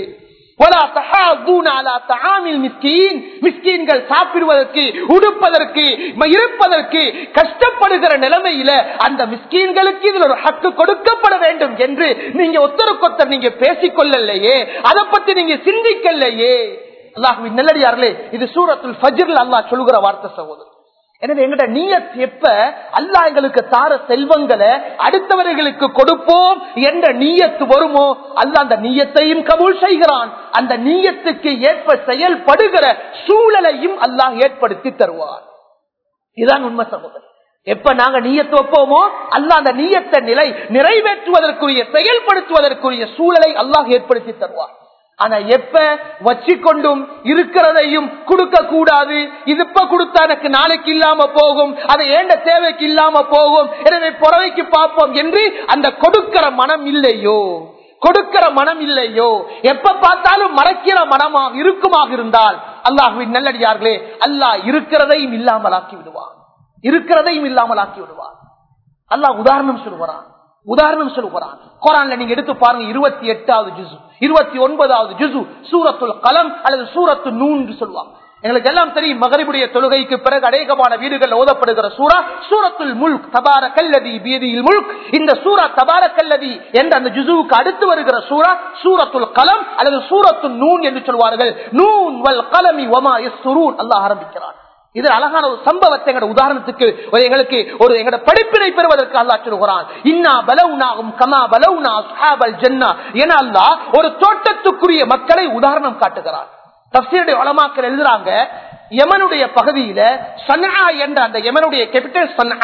சாப்பிடுவதற்கு உடுப்பதற்கு இருப்பதற்கு கஷ்டப்படுகிற நிலைமையில அந்த மிஸ்கீன்களுக்கு இதில் ஒரு ஹக்கு கொடுக்கப்பட வேண்டும் என்று நீங்க ஒத்தருக்கொத்தர் நீங்க பேசிக்கொள்ளலையே அதை பத்தி நீங்க சிந்திக்கலையே அல்லாஹுவின் நல்லடியார்களே இது சூரத்துல் ஃபஜ்ரில் அல்லாஹ் சொல்லுகிற வார்த்தை சகோதரர் எனவே எங்கட நீயத் எப்ப அல்லா எங்களுக்கு தார செல்வங்களை அடுத்தவர்களுக்கு கொடுப்போம் என்ற நீயத்து வருமோ அல்ல அந்த நீயத்தையும் கபூல் செய்கிறான் அந்த நீயத்துக்கு ஏற்ப செயல்படுகிற சூழலையும் அல்லாஹ் ஏற்படுத்தி தருவார் இதுதான் உண்மை சகோதரர் எப்ப நாங்க நீயத்து வைப்போமோ அல்ல அந்த நீயத்தை நிலை நிறைவேற்றுவதற்குரிய செயல்படுத்துவதற்குரிய சூழலை அல்லாஹ் ஏற்படுத்தி தருவார் ஆனா எப்ப வச்சுக்கொண்டும் இருக்கிறதையும் கொடுக்க கூடாது இது இப்ப கொடுத்தா எனக்கு நாளைக்கு இல்லாம போகும் அதை ஏண்ட தேவைக்கு இல்லாம போகும் எனவே புறவைக்கு பார்ப்போம் என்று அந்த கொடுக்கிற மனம் இல்லையோ கொடுக்கிற மனம் இல்லையோ எப்ப பார்த்தாலும் மறைக்கிற மனமாக இருக்குமாக இருந்தால் அல்லாஹுவின் நல்லடியார்களே அல்லாஹ் இருக்கிறதையும் இல்லாமலாக்கி விடுவான் இருக்கிறதையும் இல்லாமலாக்கி விடுவான் அல்லாஹ் உதாரணம் சொல்லுவான் உதாரணம் சொல்லுகிறான் குரான்ல நீங்க எடுத்து பாருங்க இருபத்தி எட்டாவது ஜுசு இருபத்தி ஒன்பதாவது ஜுசு சூரத்துல் கலம் அல்லது சூரத்து நூன்று சொல்லுவாங்க எங்களுக்கு எல்லாம் தெரியும் மகரிபுடைய தொழுகைக்கு பிறகு அநேகமான வீடுகள் ஓதப்படுகிற சூரா சூரத்துல் முல்க் தபார கல்லதி பீதியில் முல்க் இந்த சூரா தபார கல்லதி என்ற அந்த ஜுசுவுக்கு அடுத்து வருகிற சூரா சூரத்துல் கலம் அல்லது சூரத்து நூன் என்று சொல்வார்கள் நூன் வல் கலமி ஒமா எஸ் அல்லாஹ் ஆரம்பிக்கிறான் இது அழகான ஒரு சம்பவத்தை எங்க உதாரணத்துக்கு ஒரு எங்களுக்கு ஒரு எங்கட படிப்பினை பெறுவதற்கு அல்லா சொல்லுகிறான் இன்னா பலவுனாகும் கமா பலவுனா சுஹாபல் ஜன்னா என அல்லா ஒரு தோட்டத்துக்குரிய மக்களை உதாரணம் காட்டுகிறான் தப்சீருடைய வளமாக்கள் எழுதுறாங்க யமனுடைய பகுதியில சன்னா என்ற அந்த யமனுடைய கேபிட்டல் சன்னா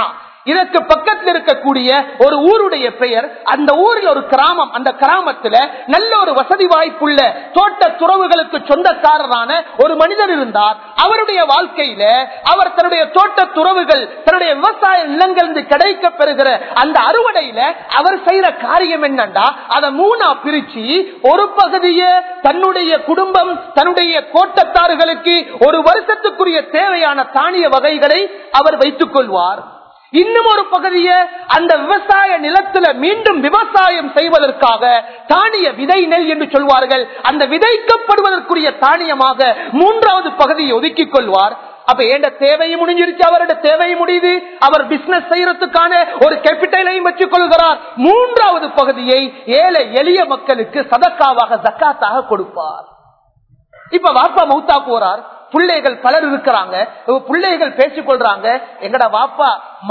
இதற்கு பக்கத்தில் இருக்கக்கூடிய ஒரு ஊருடைய பெயர் அந்த ஊரில் ஒரு கிராமம் அந்த கிராமத்துல நல்ல ஒரு வசதி வாய்ப்புள்ள தோட்ட துறவுகளுக்கு சொந்தக்காரரான ஒரு மனிதர் இருந்தார் அவருடைய வாழ்க்கையில அவர் தன்னுடைய தோட்ட துறவுகள் தன்னுடைய விவசாய நிலங்களிலிருந்து கிடைக்க பெறுகிற அந்த அறுவடையில அவர் செய்யற காரியம் என்னண்டா அதை மூணா பிரிச்சு ஒரு பகுதியை தன்னுடைய குடும்பம் தன்னுடைய கோட்டத்தாறுகளுக்கு ஒரு வருஷத்துக்குரிய தேவையான தானிய வகைகளை அவர் வைத்துக் கொள்வார் இன்னும் ஒரு பகுதியை அந்த விவசாய நிலத்துல மீண்டும் விவசாயம் செய்வதற்காக தானிய விதை நெல் என்று சொல்வார்கள் அந்த விதைக்கப்படுவதற்குரிய தானியமாக மூன்றாவது பகுதியை ஒதுக்கிக் கொள்வார் அப்ப ஏண்ட தேவையும் முடிஞ்சிருச்சு அவரோட தேவையும் முடியுது அவர் பிசினஸ் செய்யறதுக்கான ஒரு கேபிட்டலையும் வச்சுக் கொள்கிறார் மூன்றாவது பகுதியை ஏழை எளிய மக்களுக்கு சதக்காவாக ஜக்காத்தாக கொடுப்பார் இப்ப வாப்பா மௌத்தா போறார் பிள்ளைகள் பலர் இருக்கிறாங்க பிள்ளைகள் பேசிக் கொள்றாங்க எங்கட வாப்பா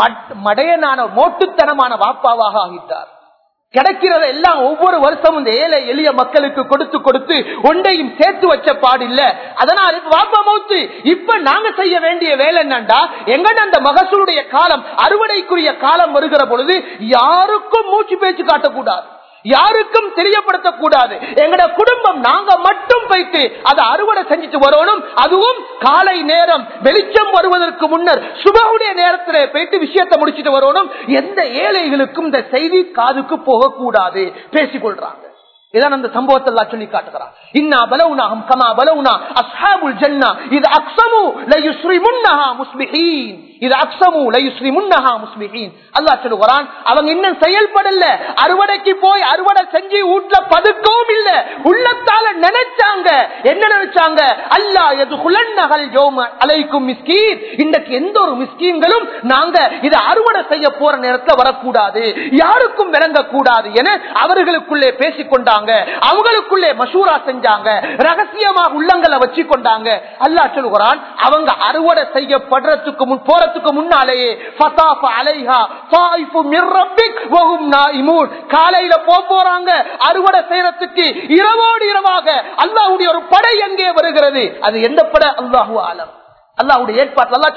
மடையனான மோட்டுத்தனமான வாப்பாவாக ஆகிட்டார் கிடைக்கிறத எல்லாம் ஒவ்வொரு வருஷமும் இந்த ஏழை எளிய மக்களுக்கு கொடுத்து கொடுத்து ஒன்றையும் சேர்த்து வச்ச பாடில்ல அதனால் இப்ப வாப்பா மௌத்து இப்ப நாங்க செய்ய வேண்டிய வேலை என்னண்டா எங்கட அந்த மகசூலுடைய காலம் அறுவடைக்குரிய காலம் வருகிற பொழுது யாருக்கும் மூச்சு பேச்சு காட்டக்கூடாது யாருக்கும் தெரியப்படுத்தக்கூடாது எங்கட குடும்பம் நாங்க மட்டும் போயிட்டு அதை அறுவடை செஞ்சுட்டு வரணும் அதுவும் காலை நேரம் வெளிச்சம் வருவதற்கு முன்னர் சுபகுடைய நேரத்தில் போயிட்டு விஷயத்தை முடிச்சிட்டு வரணும் எந்த ஏழைகளுக்கும் இந்த செய்தி காதுக்கு போகக்கூடாது பேசிக்கொள்றாங்க இதான் அந்த சம்பவத்தை எல்லாம் சொல்லி காட்டுகிறான் இன்னா பலவுனாகும் கமா பலவுனா அஸ்ஹாபுல் ஜன்னா இது அக்ஸமு லயுஸ்ரி முன்னஹா முஸ்லிஹீன் இது அக்ஸமு லயுஸ்ரி முன்னஹா முஸ்லிஹீன் அல்லாஹ் சொல்லுகிறான் அவங்க இன்னும் செயல்படல அறுவடைக்கு போய் அறுவடை செஞ்சு வீட்டுல பதுக்கவும் இல்ல உள்ளத்தால நினைச்சாங்க என்ன நினைச்சாங்க அல்லா எது குலன்னகல் யோம அலைக்கும் மிஸ்கீன் இன்றைக்கு எந்த ஒரு மிஸ்கீன்களும் நாங்க இதை அறுவடை செய்ய போற நேரத்துல வரக்கூடாது யாருக்கும் விளங்க கூடாது என அவர்களுக்குள்ளே பேசிக் கொண்டாங்க அவங்களுக்குள்ளே மசூரா செஞ்சாங்க ரகசியமாக உள்ளங்களை வச்சு கொண்டாங்க அல்லா சொல்லுகிறான் அவங்க அறுவடை செய்யப்படுறதுக்கு முன் போறதுக்கு முன்னாலேயே ஃபதாஃப அலைஹா ஃபாயிஃபு மிர் ரப்பிக் வஹும் நாயிமூன் காலையில போக போறாங்க அறுவடை செய்யறதுக்கு இரவோடு இரவாக அல்லாஹ்வுடைய ஒரு படை எங்கே வருகிறது அது எந்த படை அல்லாஹு ஆலம் அல்லாவுடைய ஏற்பாட்டு அல்லா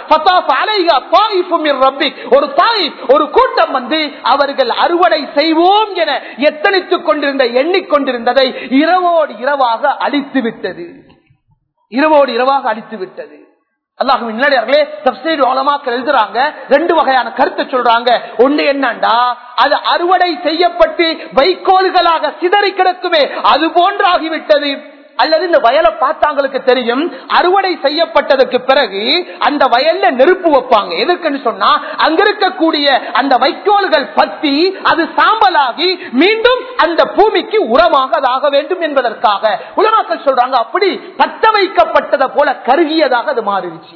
சொல்லுகிறான் ஒரு தாய் ஒரு கூட்டம் வந்து அவர்கள் அறுவடை செய்வோம் என எத்தனித்துக் கொண்டிருந்த எண்ணிக்கொண்டிருந்ததை இரவோடு இரவாக அழித்து விட்டது இரவோடு இரவாக அழித்து விட்டது அல்லாஹுவின் நிலையர்களே தப்சீடு ஓலமாக்கள் எழுதுறாங்க ரெண்டு வகையான கருத்தை சொல்றாங்க ஒண்ணு என்னண்டா அது அறுவடை செய்யப்பட்டு வைக்கோல்களாக சிதறி கிடக்குமே அது போன்றாகிவிட்டது அல்லது இந்த வயலை பார்த்தாங்களுக்கு தெரியும் அறுவடை செய்யப்பட்டதுக்கு பிறகு அந்த வயல்ல நெருப்பு வைப்பாங்க எதுக்குன்னு சொன்னா அங்க இருக்கக்கூடிய அந்த வைக்கோல்கள் பத்தி அது சாம்பலாகி மீண்டும் அந்த பூமிக்கு உரமாக அது ஆக வேண்டும் என்பதற்காக உலமாக்கள் சொல்றாங்க அப்படி பத்த வைக்கப்பட்டதை போல கருகியதாக அது மாறிடுச்சு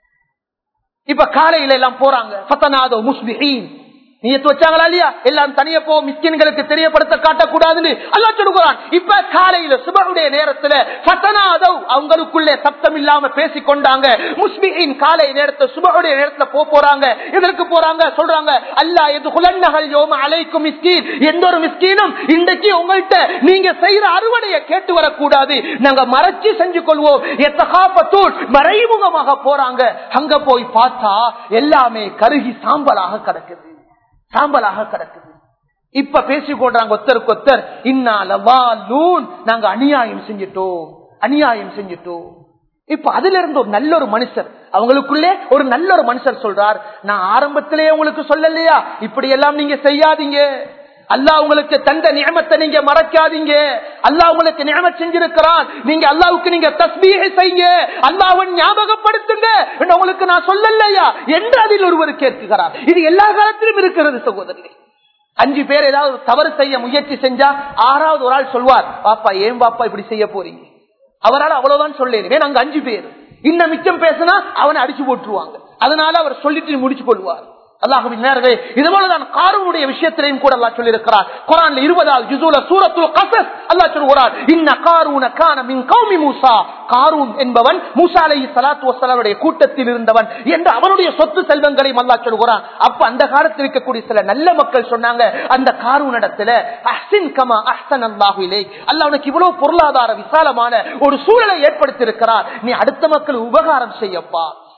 இப்ப காலையில எல்லாம் போறாங்க பத்தனாதோ முஸ்லிஹீன் நீயத்து வச்சாங்களா இல்லையா எல்லாம் தனிய போ மிஸ்கின்களுக்கு தெரியப்படுத்த காட்டக்கூடாதுன்னு அல்லா சொல்லுகிறான் இப்ப காலையில சுபருடைய நேரத்துல பத்தனாதவ் அவங்களுக்குள்ளே சப்தம் இல்லாம பேசி கொண்டாங்க முஸ்லிமின் காலை நேரத்தை சுபருடைய நேரத்துல போ போறாங்க எதற்கு போறாங்க சொல்றாங்க அல்லா எது குலன்னகள் யோம அலைக்கும் மிஸ்கீன் எந்த ஒரு மிஸ்கீனும் இன்றைக்கு உங்கள்கிட்ட நீங்க செய்யற அறுவடையை கேட்டு வரக்கூடாது நாங்க மறைச்சு செஞ்சு கொள்வோம் எத்தகாப்பத்தூள் மறைமுகமாக போறாங்க அங்க போய் பார்த்தா எல்லாமே கருகி சாம்பலாக கிடக்குது சாம்பலாக கிடக்குது இப்ப பேசிக் கொள்றாங்க ஒத்தருக்கு ஒத்தர் இன்னாலூன் நாங்க அநியாயம் செஞ்சிட்டோம் அநியாயம் செஞ்சிட்டோம் இப்ப அதுல இருந்து ஒரு நல்ல ஒரு மனுஷர் அவங்களுக்குள்ளே ஒரு நல்ல ஒரு மனுஷர் சொல்றார் நான் ஆரம்பத்திலேயே உங்களுக்கு சொல்லலையா இப்படி எல்லாம் நீங்க செய்யாதீங்க அல்லாஹ் உங்களுக்கு தந்த நியமத்தை நீங்க மறக்காதீங்க அல்லாஹ் உங்களுக்கு நியமம் செஞ்சிருக்கிறான் நீங்க அல்லாவுக்கு நீங்க தஸ்பீகை செய்யுங்க அல்லாஹ்வை ஞாபகப்படுத்துங்க என்று உங்களுக்கு நான் சொல்லலையா என்று அதில் ஒருவர் கேட்கிறார் இது எல்லா காலத்திலும் இருக்கிறது சகோதரி அஞ்சு பேர் ஏதாவது தவறு செய்ய முயற்சி செஞ்சா ஆறாவது ஒரு ஆள் சொல்வார் பாப்பா ஏன் பாப்பா இப்படி செய்ய போறீங்க அவரால் அவ்வளவுதான் சொல்லேன் அங்க அஞ்சு பேர் இன்னும் மிச்சம் பேசினா அவனை அடிச்சு போட்டுருவாங்க அதனால அவர் சொல்லிட்டு முடிச்சு கொள்வார் அல்லாஹுவின் நேரவே இது போலதான் காரூனுடைய விஷயத்திலையும் கூட அல்லாஹ் சொல்லியிருக்கிறார் குரான்ல இருபதாவது ஜுசூல சூரத்துல் கசஸ் அல்லாஹ் சொல்கிறார் இன்ன காரூன கான மின் கௌமி மூசா காரூன் என்பவன் மூசா அலைஹி ஸலாத்து வஸலாமுடைய கூட்டத்தில் இருந்தவன் என்று அவனுடைய சொத்து செல்வங்களையும் அல்லாஹ் சொல்கிறான் அப்ப அந்த காலத்தில் இருக்கக்கூடிய சில நல்ல மக்கள் சொன்னாங்க அந்த காரூன் இடத்துல அஹ்சின் கமா அஹ்சன் அல்லாஹு இலை அல்லாஹ் உனக்கு இவ்வளவு பொருளாதார விசாலமான ஒரு சூழலை ஏற்படுத்தி இருக்கிறார் நீ அடுத்த மக்கள் உபகாரம் செய்யப்பா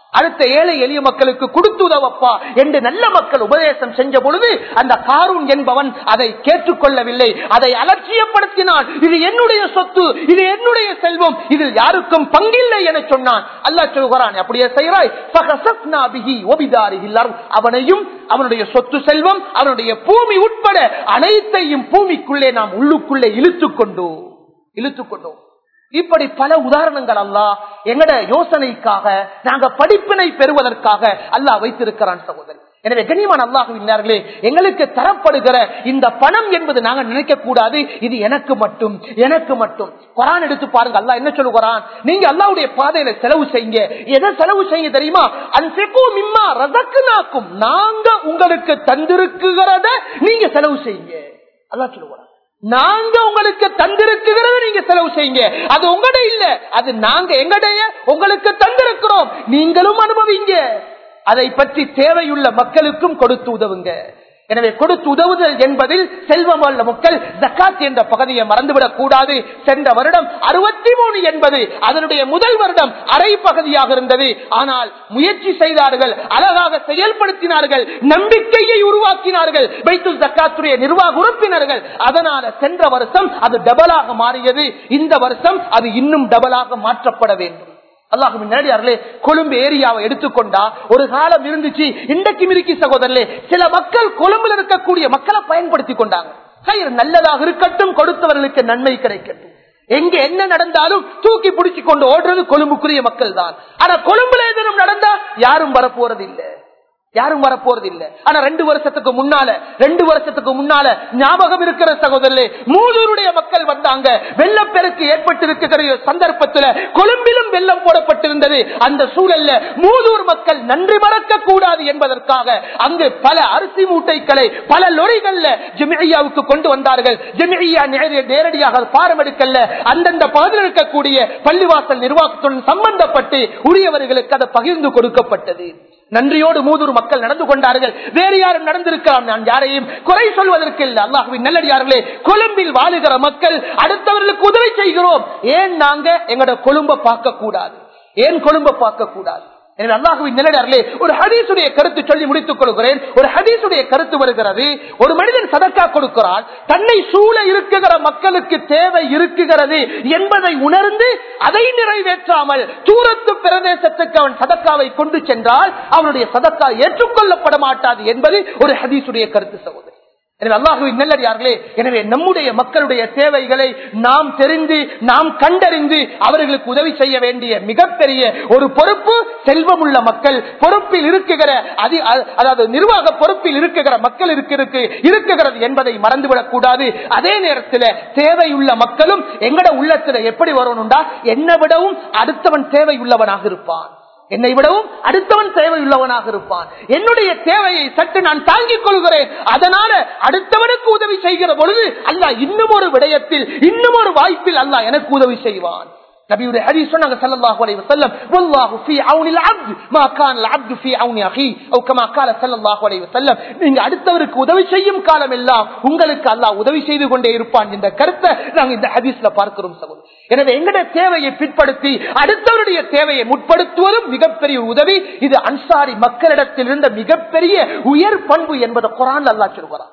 அடுத்த ஏழை எளிய மக்களுக்கு கொடுத்து உதவப்பா என்று நல்ல மக்கள் உபதேசம் செஞ்ச பொழுது அந்த காரூன் என்பவன் அதை கேட்டுக்கொள்ளவில்லை அதை அலட்சியப்படுத்தினான் இது என்னுடைய சொத்து இது என்னுடைய செல்வம் இதில் யாருக்கும் பங்கில்லை என சொன்னான் அல்லாஹ் சொல்கிறான் அப்படியே செய்கிறாய் ஃபகசஃப்னா பிஹி வபிதாரிஹி அல்-அர்த். அவனையும் அவனுடைய சொத்து செல்வம் அவனுடைய பூமி உட்பட அனைத்தையும் பூமிக்குள்ளே நாம் உள்ளுக்குள்ளே இழுத்துக் கொண்டோம் இழுத்துக் கொண்டோம் இப்படி பல உதாரணங்கள் அல்லாஹ் எங்கட யோசனைக்காக நாங்க படிப்பினை பெறுவதற்காக அல்லாஹ் வைத்திருக்கிறான் சகோதரி எனவே கண்ணியமான அல்லாஹுவினார்களே எங்களுக்கு தரப்படுகிற இந்த பணம் என்பது நாங்க நினைக்க கூடாது இது எனக்கு மட்டும் எனக்கு மட்டும் குரான் எடுத்து பாருங்க அல்லாஹ் என்ன சொல்லுகிறான் நீங்க அல்லாவுடைய பாதையில செலவு செய்யுங்க எதை செலவு செய்ய தெரியுமா அன்செக்கும் மிம்மா ரசக்குனாக்கும் நாங்க உங்களுக்கு தந்திருக்கிறத நீங்க செலவு செய்யுங்க அல்லாஹ் சொல்லுகிறான் நாங்க உங்களுக்கு தந்திருக்கிறத நீங்க செலவு செய்யுங்க அது உங்கட இல்ல அது நாங்க எங்கடைய உங்களுக்கு தந்திருக்கிறோம் நீங்களும் அனுபவிங்க அதை பற்றி தேவையுள்ள மக்களுக்கும் கொடுத்து உதவுங்க எனவே கொடுத்து உதவுதல் என்பதில் செல்வம் உள்ள மக்கள் ஜக்காத் என்ற பகுதியை மறந்துவிடக் கூடாது சென்ற வருடம் அறுபத்தி மூணு என்பது அதனுடைய முதல் வருடம் அரை பகுதியாக இருந்தது ஆனால் முயற்சி செய்தார்கள் அழகாக செயல்படுத்தினார்கள் நம்பிக்கையை உருவாக்கினார்கள் பைத்துல் ஜக்காத்துடைய நிர்வாக உறுப்பினர்கள் அதனால சென்ற வருஷம் அது டபலாக மாறியது இந்த வருஷம் அது இன்னும் டபலாக மாற்றப்பட வேண்டும் அல்லாஹும் நேரடியார்களே கொழும்பு ஏரியாவை எடுத்துக்கொண்டா ஒரு காலம் இருந்துச்சு இன்றைக்கு மிருக்கி சகோதரர்களே சில மக்கள் கொழும்புல இருக்கக்கூடிய மக்களை பயன்படுத்தி கொண்டாங்க கயிறு நல்லதாக இருக்கட்டும் கொடுத்தவர்களுக்கு நன்மை கிடைக்கட்டும் எங்க என்ன நடந்தாலும் தூக்கி பிடிச்சு கொண்டு ஓடுறது கொழும்புக்குரிய மக்கள் தான் ஆனா கொழும்புல எதுவும் நடந்தா யாரும் வரப்போறது இல்லை யாரும் வரப்போறது இல்ல ஆனா ரெண்டு வருஷத்துக்கு முன்னால ரெண்டு வருஷத்துக்கு முன்னால ஞாபகம் இருக்கிற சகோதரர்களே மூதூருடைய மக்கள் வந்தாங்க வெள்ளப்பெருக்கு ஏற்பட்டிருக்கிற சந்தர்ப்பத்தில் கொழும்பிலும் வெள்ளம் போடப்பட்டிருந்தது அந்த சூழல்ல மூதூர் மக்கள் நன்றி மறக்க கூடாது என்பதற்காக அங்கு பல அரிசி மூட்டைகளை பல லொரிகள்ல ஜெமியாவுக்கு கொண்டு வந்தார்கள் ஜெமியா நேரடியாக பாரம் எடுக்கல அந்தந்த பகுதியில் இருக்கக்கூடிய பள்ளிவாசல் நிர்வாகத்துடன் சம்பந்தப்பட்டு உரியவர்களுக்கு அதை பகிர்ந்து கொடுக்கப்பட்டது நன்றியோடு மூதூர் மக்கள் நடந்து கொண்டார்கள் வேறு யாரும் நடந்திருக்கலாம் நான் யாரையும் குறை சொல்வதற்கு இல்லை அல்லாஹுவின் நல்லடியார்களே கொழும்பில் வாழுகிற மக்கள் அடுத்தவர்களுக்கு உதவி செய்கிறோம் ஏன் நாங்க எங்களோட கொழும்ப பார்க்க கூடாது ஏன் கொழும்ப பார்க்க கூடாது எனவே அல்லாஹுவின் நிலையார்களே ஒரு ஹதீசுடைய கருத்து சொல்லி முடித்துக் கொள்கிறேன் ஒரு ஹதீசுடைய கருத்து வருகிறது ஒரு மனிதன் சதக்கா கொடுக்கிறான் தன்னை சூழ இருக்குகிற மக்களுக்கு தேவை இருக்குகிறது என்பதை உணர்ந்து அதை நிறைவேற்றாமல் தூரத்து பிரதேசத்துக்கு அவன் சதக்காவை கொண்டு சென்றால் அவனுடைய சதக்கா ஏற்றுக்கொள்ளப்பட மாட்டாது என்பது ஒரு ஹதீசுடைய கருத்து சகோதரி எனவே அல்லாஹுவின் நல்லடியார்களே எனவே நம்முடைய மக்களுடைய தேவைகளை நாம் தெரிந்து நாம் கண்டறிந்து அவர்களுக்கு உதவி செய்ய வேண்டிய மிகப்பெரிய ஒரு பொறுப்பு செல்வமுள்ள மக்கள் பொறுப்பில் இருக்குகிற அதி அதாவது நிர்வாக பொறுப்பில் இருக்குகிற மக்கள் இருக்கு இருக்குகிறது என்பதை மறந்துவிடக் கூடாது அதே நேரத்தில் தேவையுள்ள மக்களும் எங்கட உள்ளத்துல எப்படி வரணும்டா என்னை விடவும் அடுத்தவன் தேவையுள்ளவனாக இருப்பான் என்னை விடவும் அடுத்தவன் தேவையுள்ளவனாக இருப்பான் என்னுடைய தேவையை சற்று நான் தாங்கிக் கொள்கிறேன் அதனால அடுத்தவனுக்கு உதவி செய்கிற பொழுது அல்ல இன்னும் ஒரு விடயத்தில் இன்னும் ஒரு வாய்ப்பில் அல்ல எனக்கு உதவி செய்வான் நபியுடைய ஹதீஸ் சொன்னாங்க ஸல்லல்லாஹு அலைஹி வஸல்லம் வல்லாஹு ஃபீ அவுனில் அப்த் மா கான அல் அப்து ஃபீ அவுனி அஹி அவ் கமா قال ஸல்லல்லாஹு அலைஹி வஸல்லம் நீங்க அடுத்தவருக்கு உதவி செய்யும் காலம் எல்லாம் உங்களுக்கு அல்லாஹ் உதவி செய்து கொண்டே இருப்பான் என்ற கருத்தை நாங்க இந்த ஹதீஸ்ல பார்க்கிறோம் சகோதரர் எனவே எங்களுடைய தேவையை பிற்படுத்தி அடுத்தவருடைய தேவையை முற்படுத்துவதும் மிகப்பெரிய உதவி இது அன்சாரி மக்களிடத்தில் இருந்த மிகப்பெரிய உயர் பண்பு என்பதை குரான் அல்லாஹ் சொல்கிறான்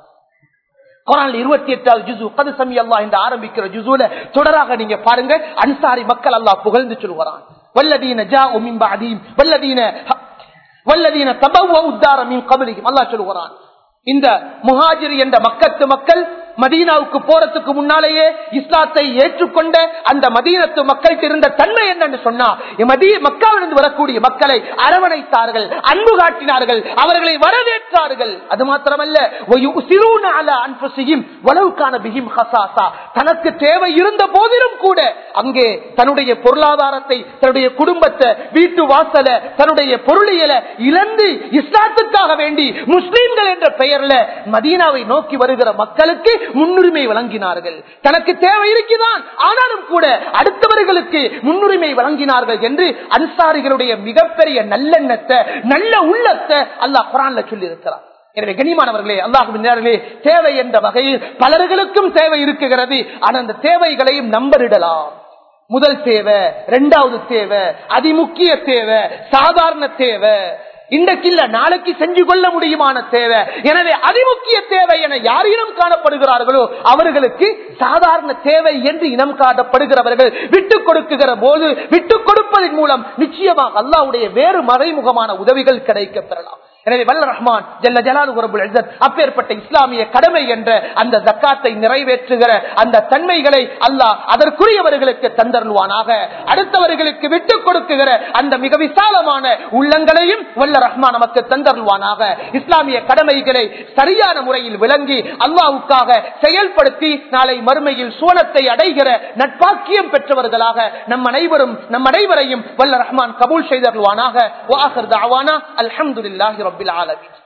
குரான் இருபத்தி எட்டாவது ஜுசு கது சமி அல்லா என்று ஆரம்பிக்கிற ஜுசுல தொடராக நீங்க பாருங்க அன்சாரி மக்கள் அல்லாஹ் புகழ்ந்து சொல்கிறான் வல்லதீன ஜா உமின் பாதீம் வல்லதீன வல்லதீன தபவ உத்தார மீன் கபலிக்கும் அல்லாஹ் சொல்கிறான் இந்த முஹாஜிர் என்ற மக்கத்து மக்கள் மதீனாவுக்கு போறதுக்கு முன்னாலேயே இஸ்லாத்தை ஏற்றுக்கொண்ட அந்த மதீனத்து மக்களுக்கு இருந்த தன்மை என்னன்னு சொன்னா மக்காவிலிருந்து வரக்கூடிய மக்களை அரவணைத்தார்கள் அன்பு காட்டினார்கள் அவர்களை வரவேற்றார்கள் அது மாத்திரமல்ல தனக்கு தேவை இருந்த போதிலும் கூட அங்கே தன்னுடைய பொருளாதாரத்தை தன்னுடைய குடும்பத்தை வீட்டு வாசல தன்னுடைய பொருளியல இழந்து இஸ்லாத்துக்காக வேண்டி முஸ்லீம்கள் என்ற பெயர்ல மதீனாவை நோக்கி வருகிற மக்களுக்கு முன்னுரிமை வழங்கினார்கள் தனக்கு தேவை இருக்குதான் ஆனாலும் கூட அடுத்தவர்களுக்கு முன்னுரிமை வழங்கினார்கள் என்று அன்சாரிகளுடைய மிகப்பெரிய நல்லெண்ணத்தை நல்ல உள்ளத்தை அல்லாஹ் குரான்ல சொல்லி இருக்கிறார் எனவே கனிமானவர்களே அல்லாஹுவின் தேவை என்ற வகையில் பலர்களுக்கும் தேவை இருக்குகிறது ஆனால் அந்த தேவைகளையும் நம்பரிடலாம் முதல் தேவை இரண்டாவது தேவை அதிமுக்கிய தேவை சாதாரண தேவை இன்றைக்கு இல்ல நாளைக்கு செஞ்சு கொள்ள முடியுமான தேவை எனவே அதிமுக்கிய தேவை என யார் இனம் காணப்படுகிறார்களோ அவர்களுக்கு சாதாரண தேவை என்று இனம் காட்டப்படுகிறவர்கள் விட்டுக் கொடுக்குகிற போது விட்டுக் கொடுப்பதன் மூலம் நிச்சயமாக அல்லாவுடைய வேறு மறைமுகமான உதவிகள் கிடைக்க பெறலாம் எனவே வல்ல ரஹ்மான் ஜல்ல ஜலாலு ரபுல் இஸ்ஸத் அப்பேற்பட்ட இஸ்லாமிய கடமை என்ற அந்த ஜக்காத்தை நிறைவேற்றுகிற அந்த தன்மைகளை அல்லாஹ் அதற்குரியவர்களுக்கு தந்தருவானாக அடுத்தவர்களுக்கு விட்டுக் கொடுக்குகிற அந்த மிக விசாலமான உள்ளங்களையும் வல்ல ரஹ்மான் நமக்கு தந்தருவானாக இஸ்லாமிய கடமைகளை சரியான முறையில் விளங்கி அல்லாவுக்காக செயல்படுத்தி நாளை மறுமையில் சுவனத்தை அடைகிற நட்பாக்கியம் பெற்றவர்களாக நம் அனைவரும் நம் அனைவரையும் வல்ல ரஹ்மான் கபூல் செய்தருவானாக வாஹர் தாவானா அல்ஹம்துலில்லாஹி ரப்பில் ஆலமீன்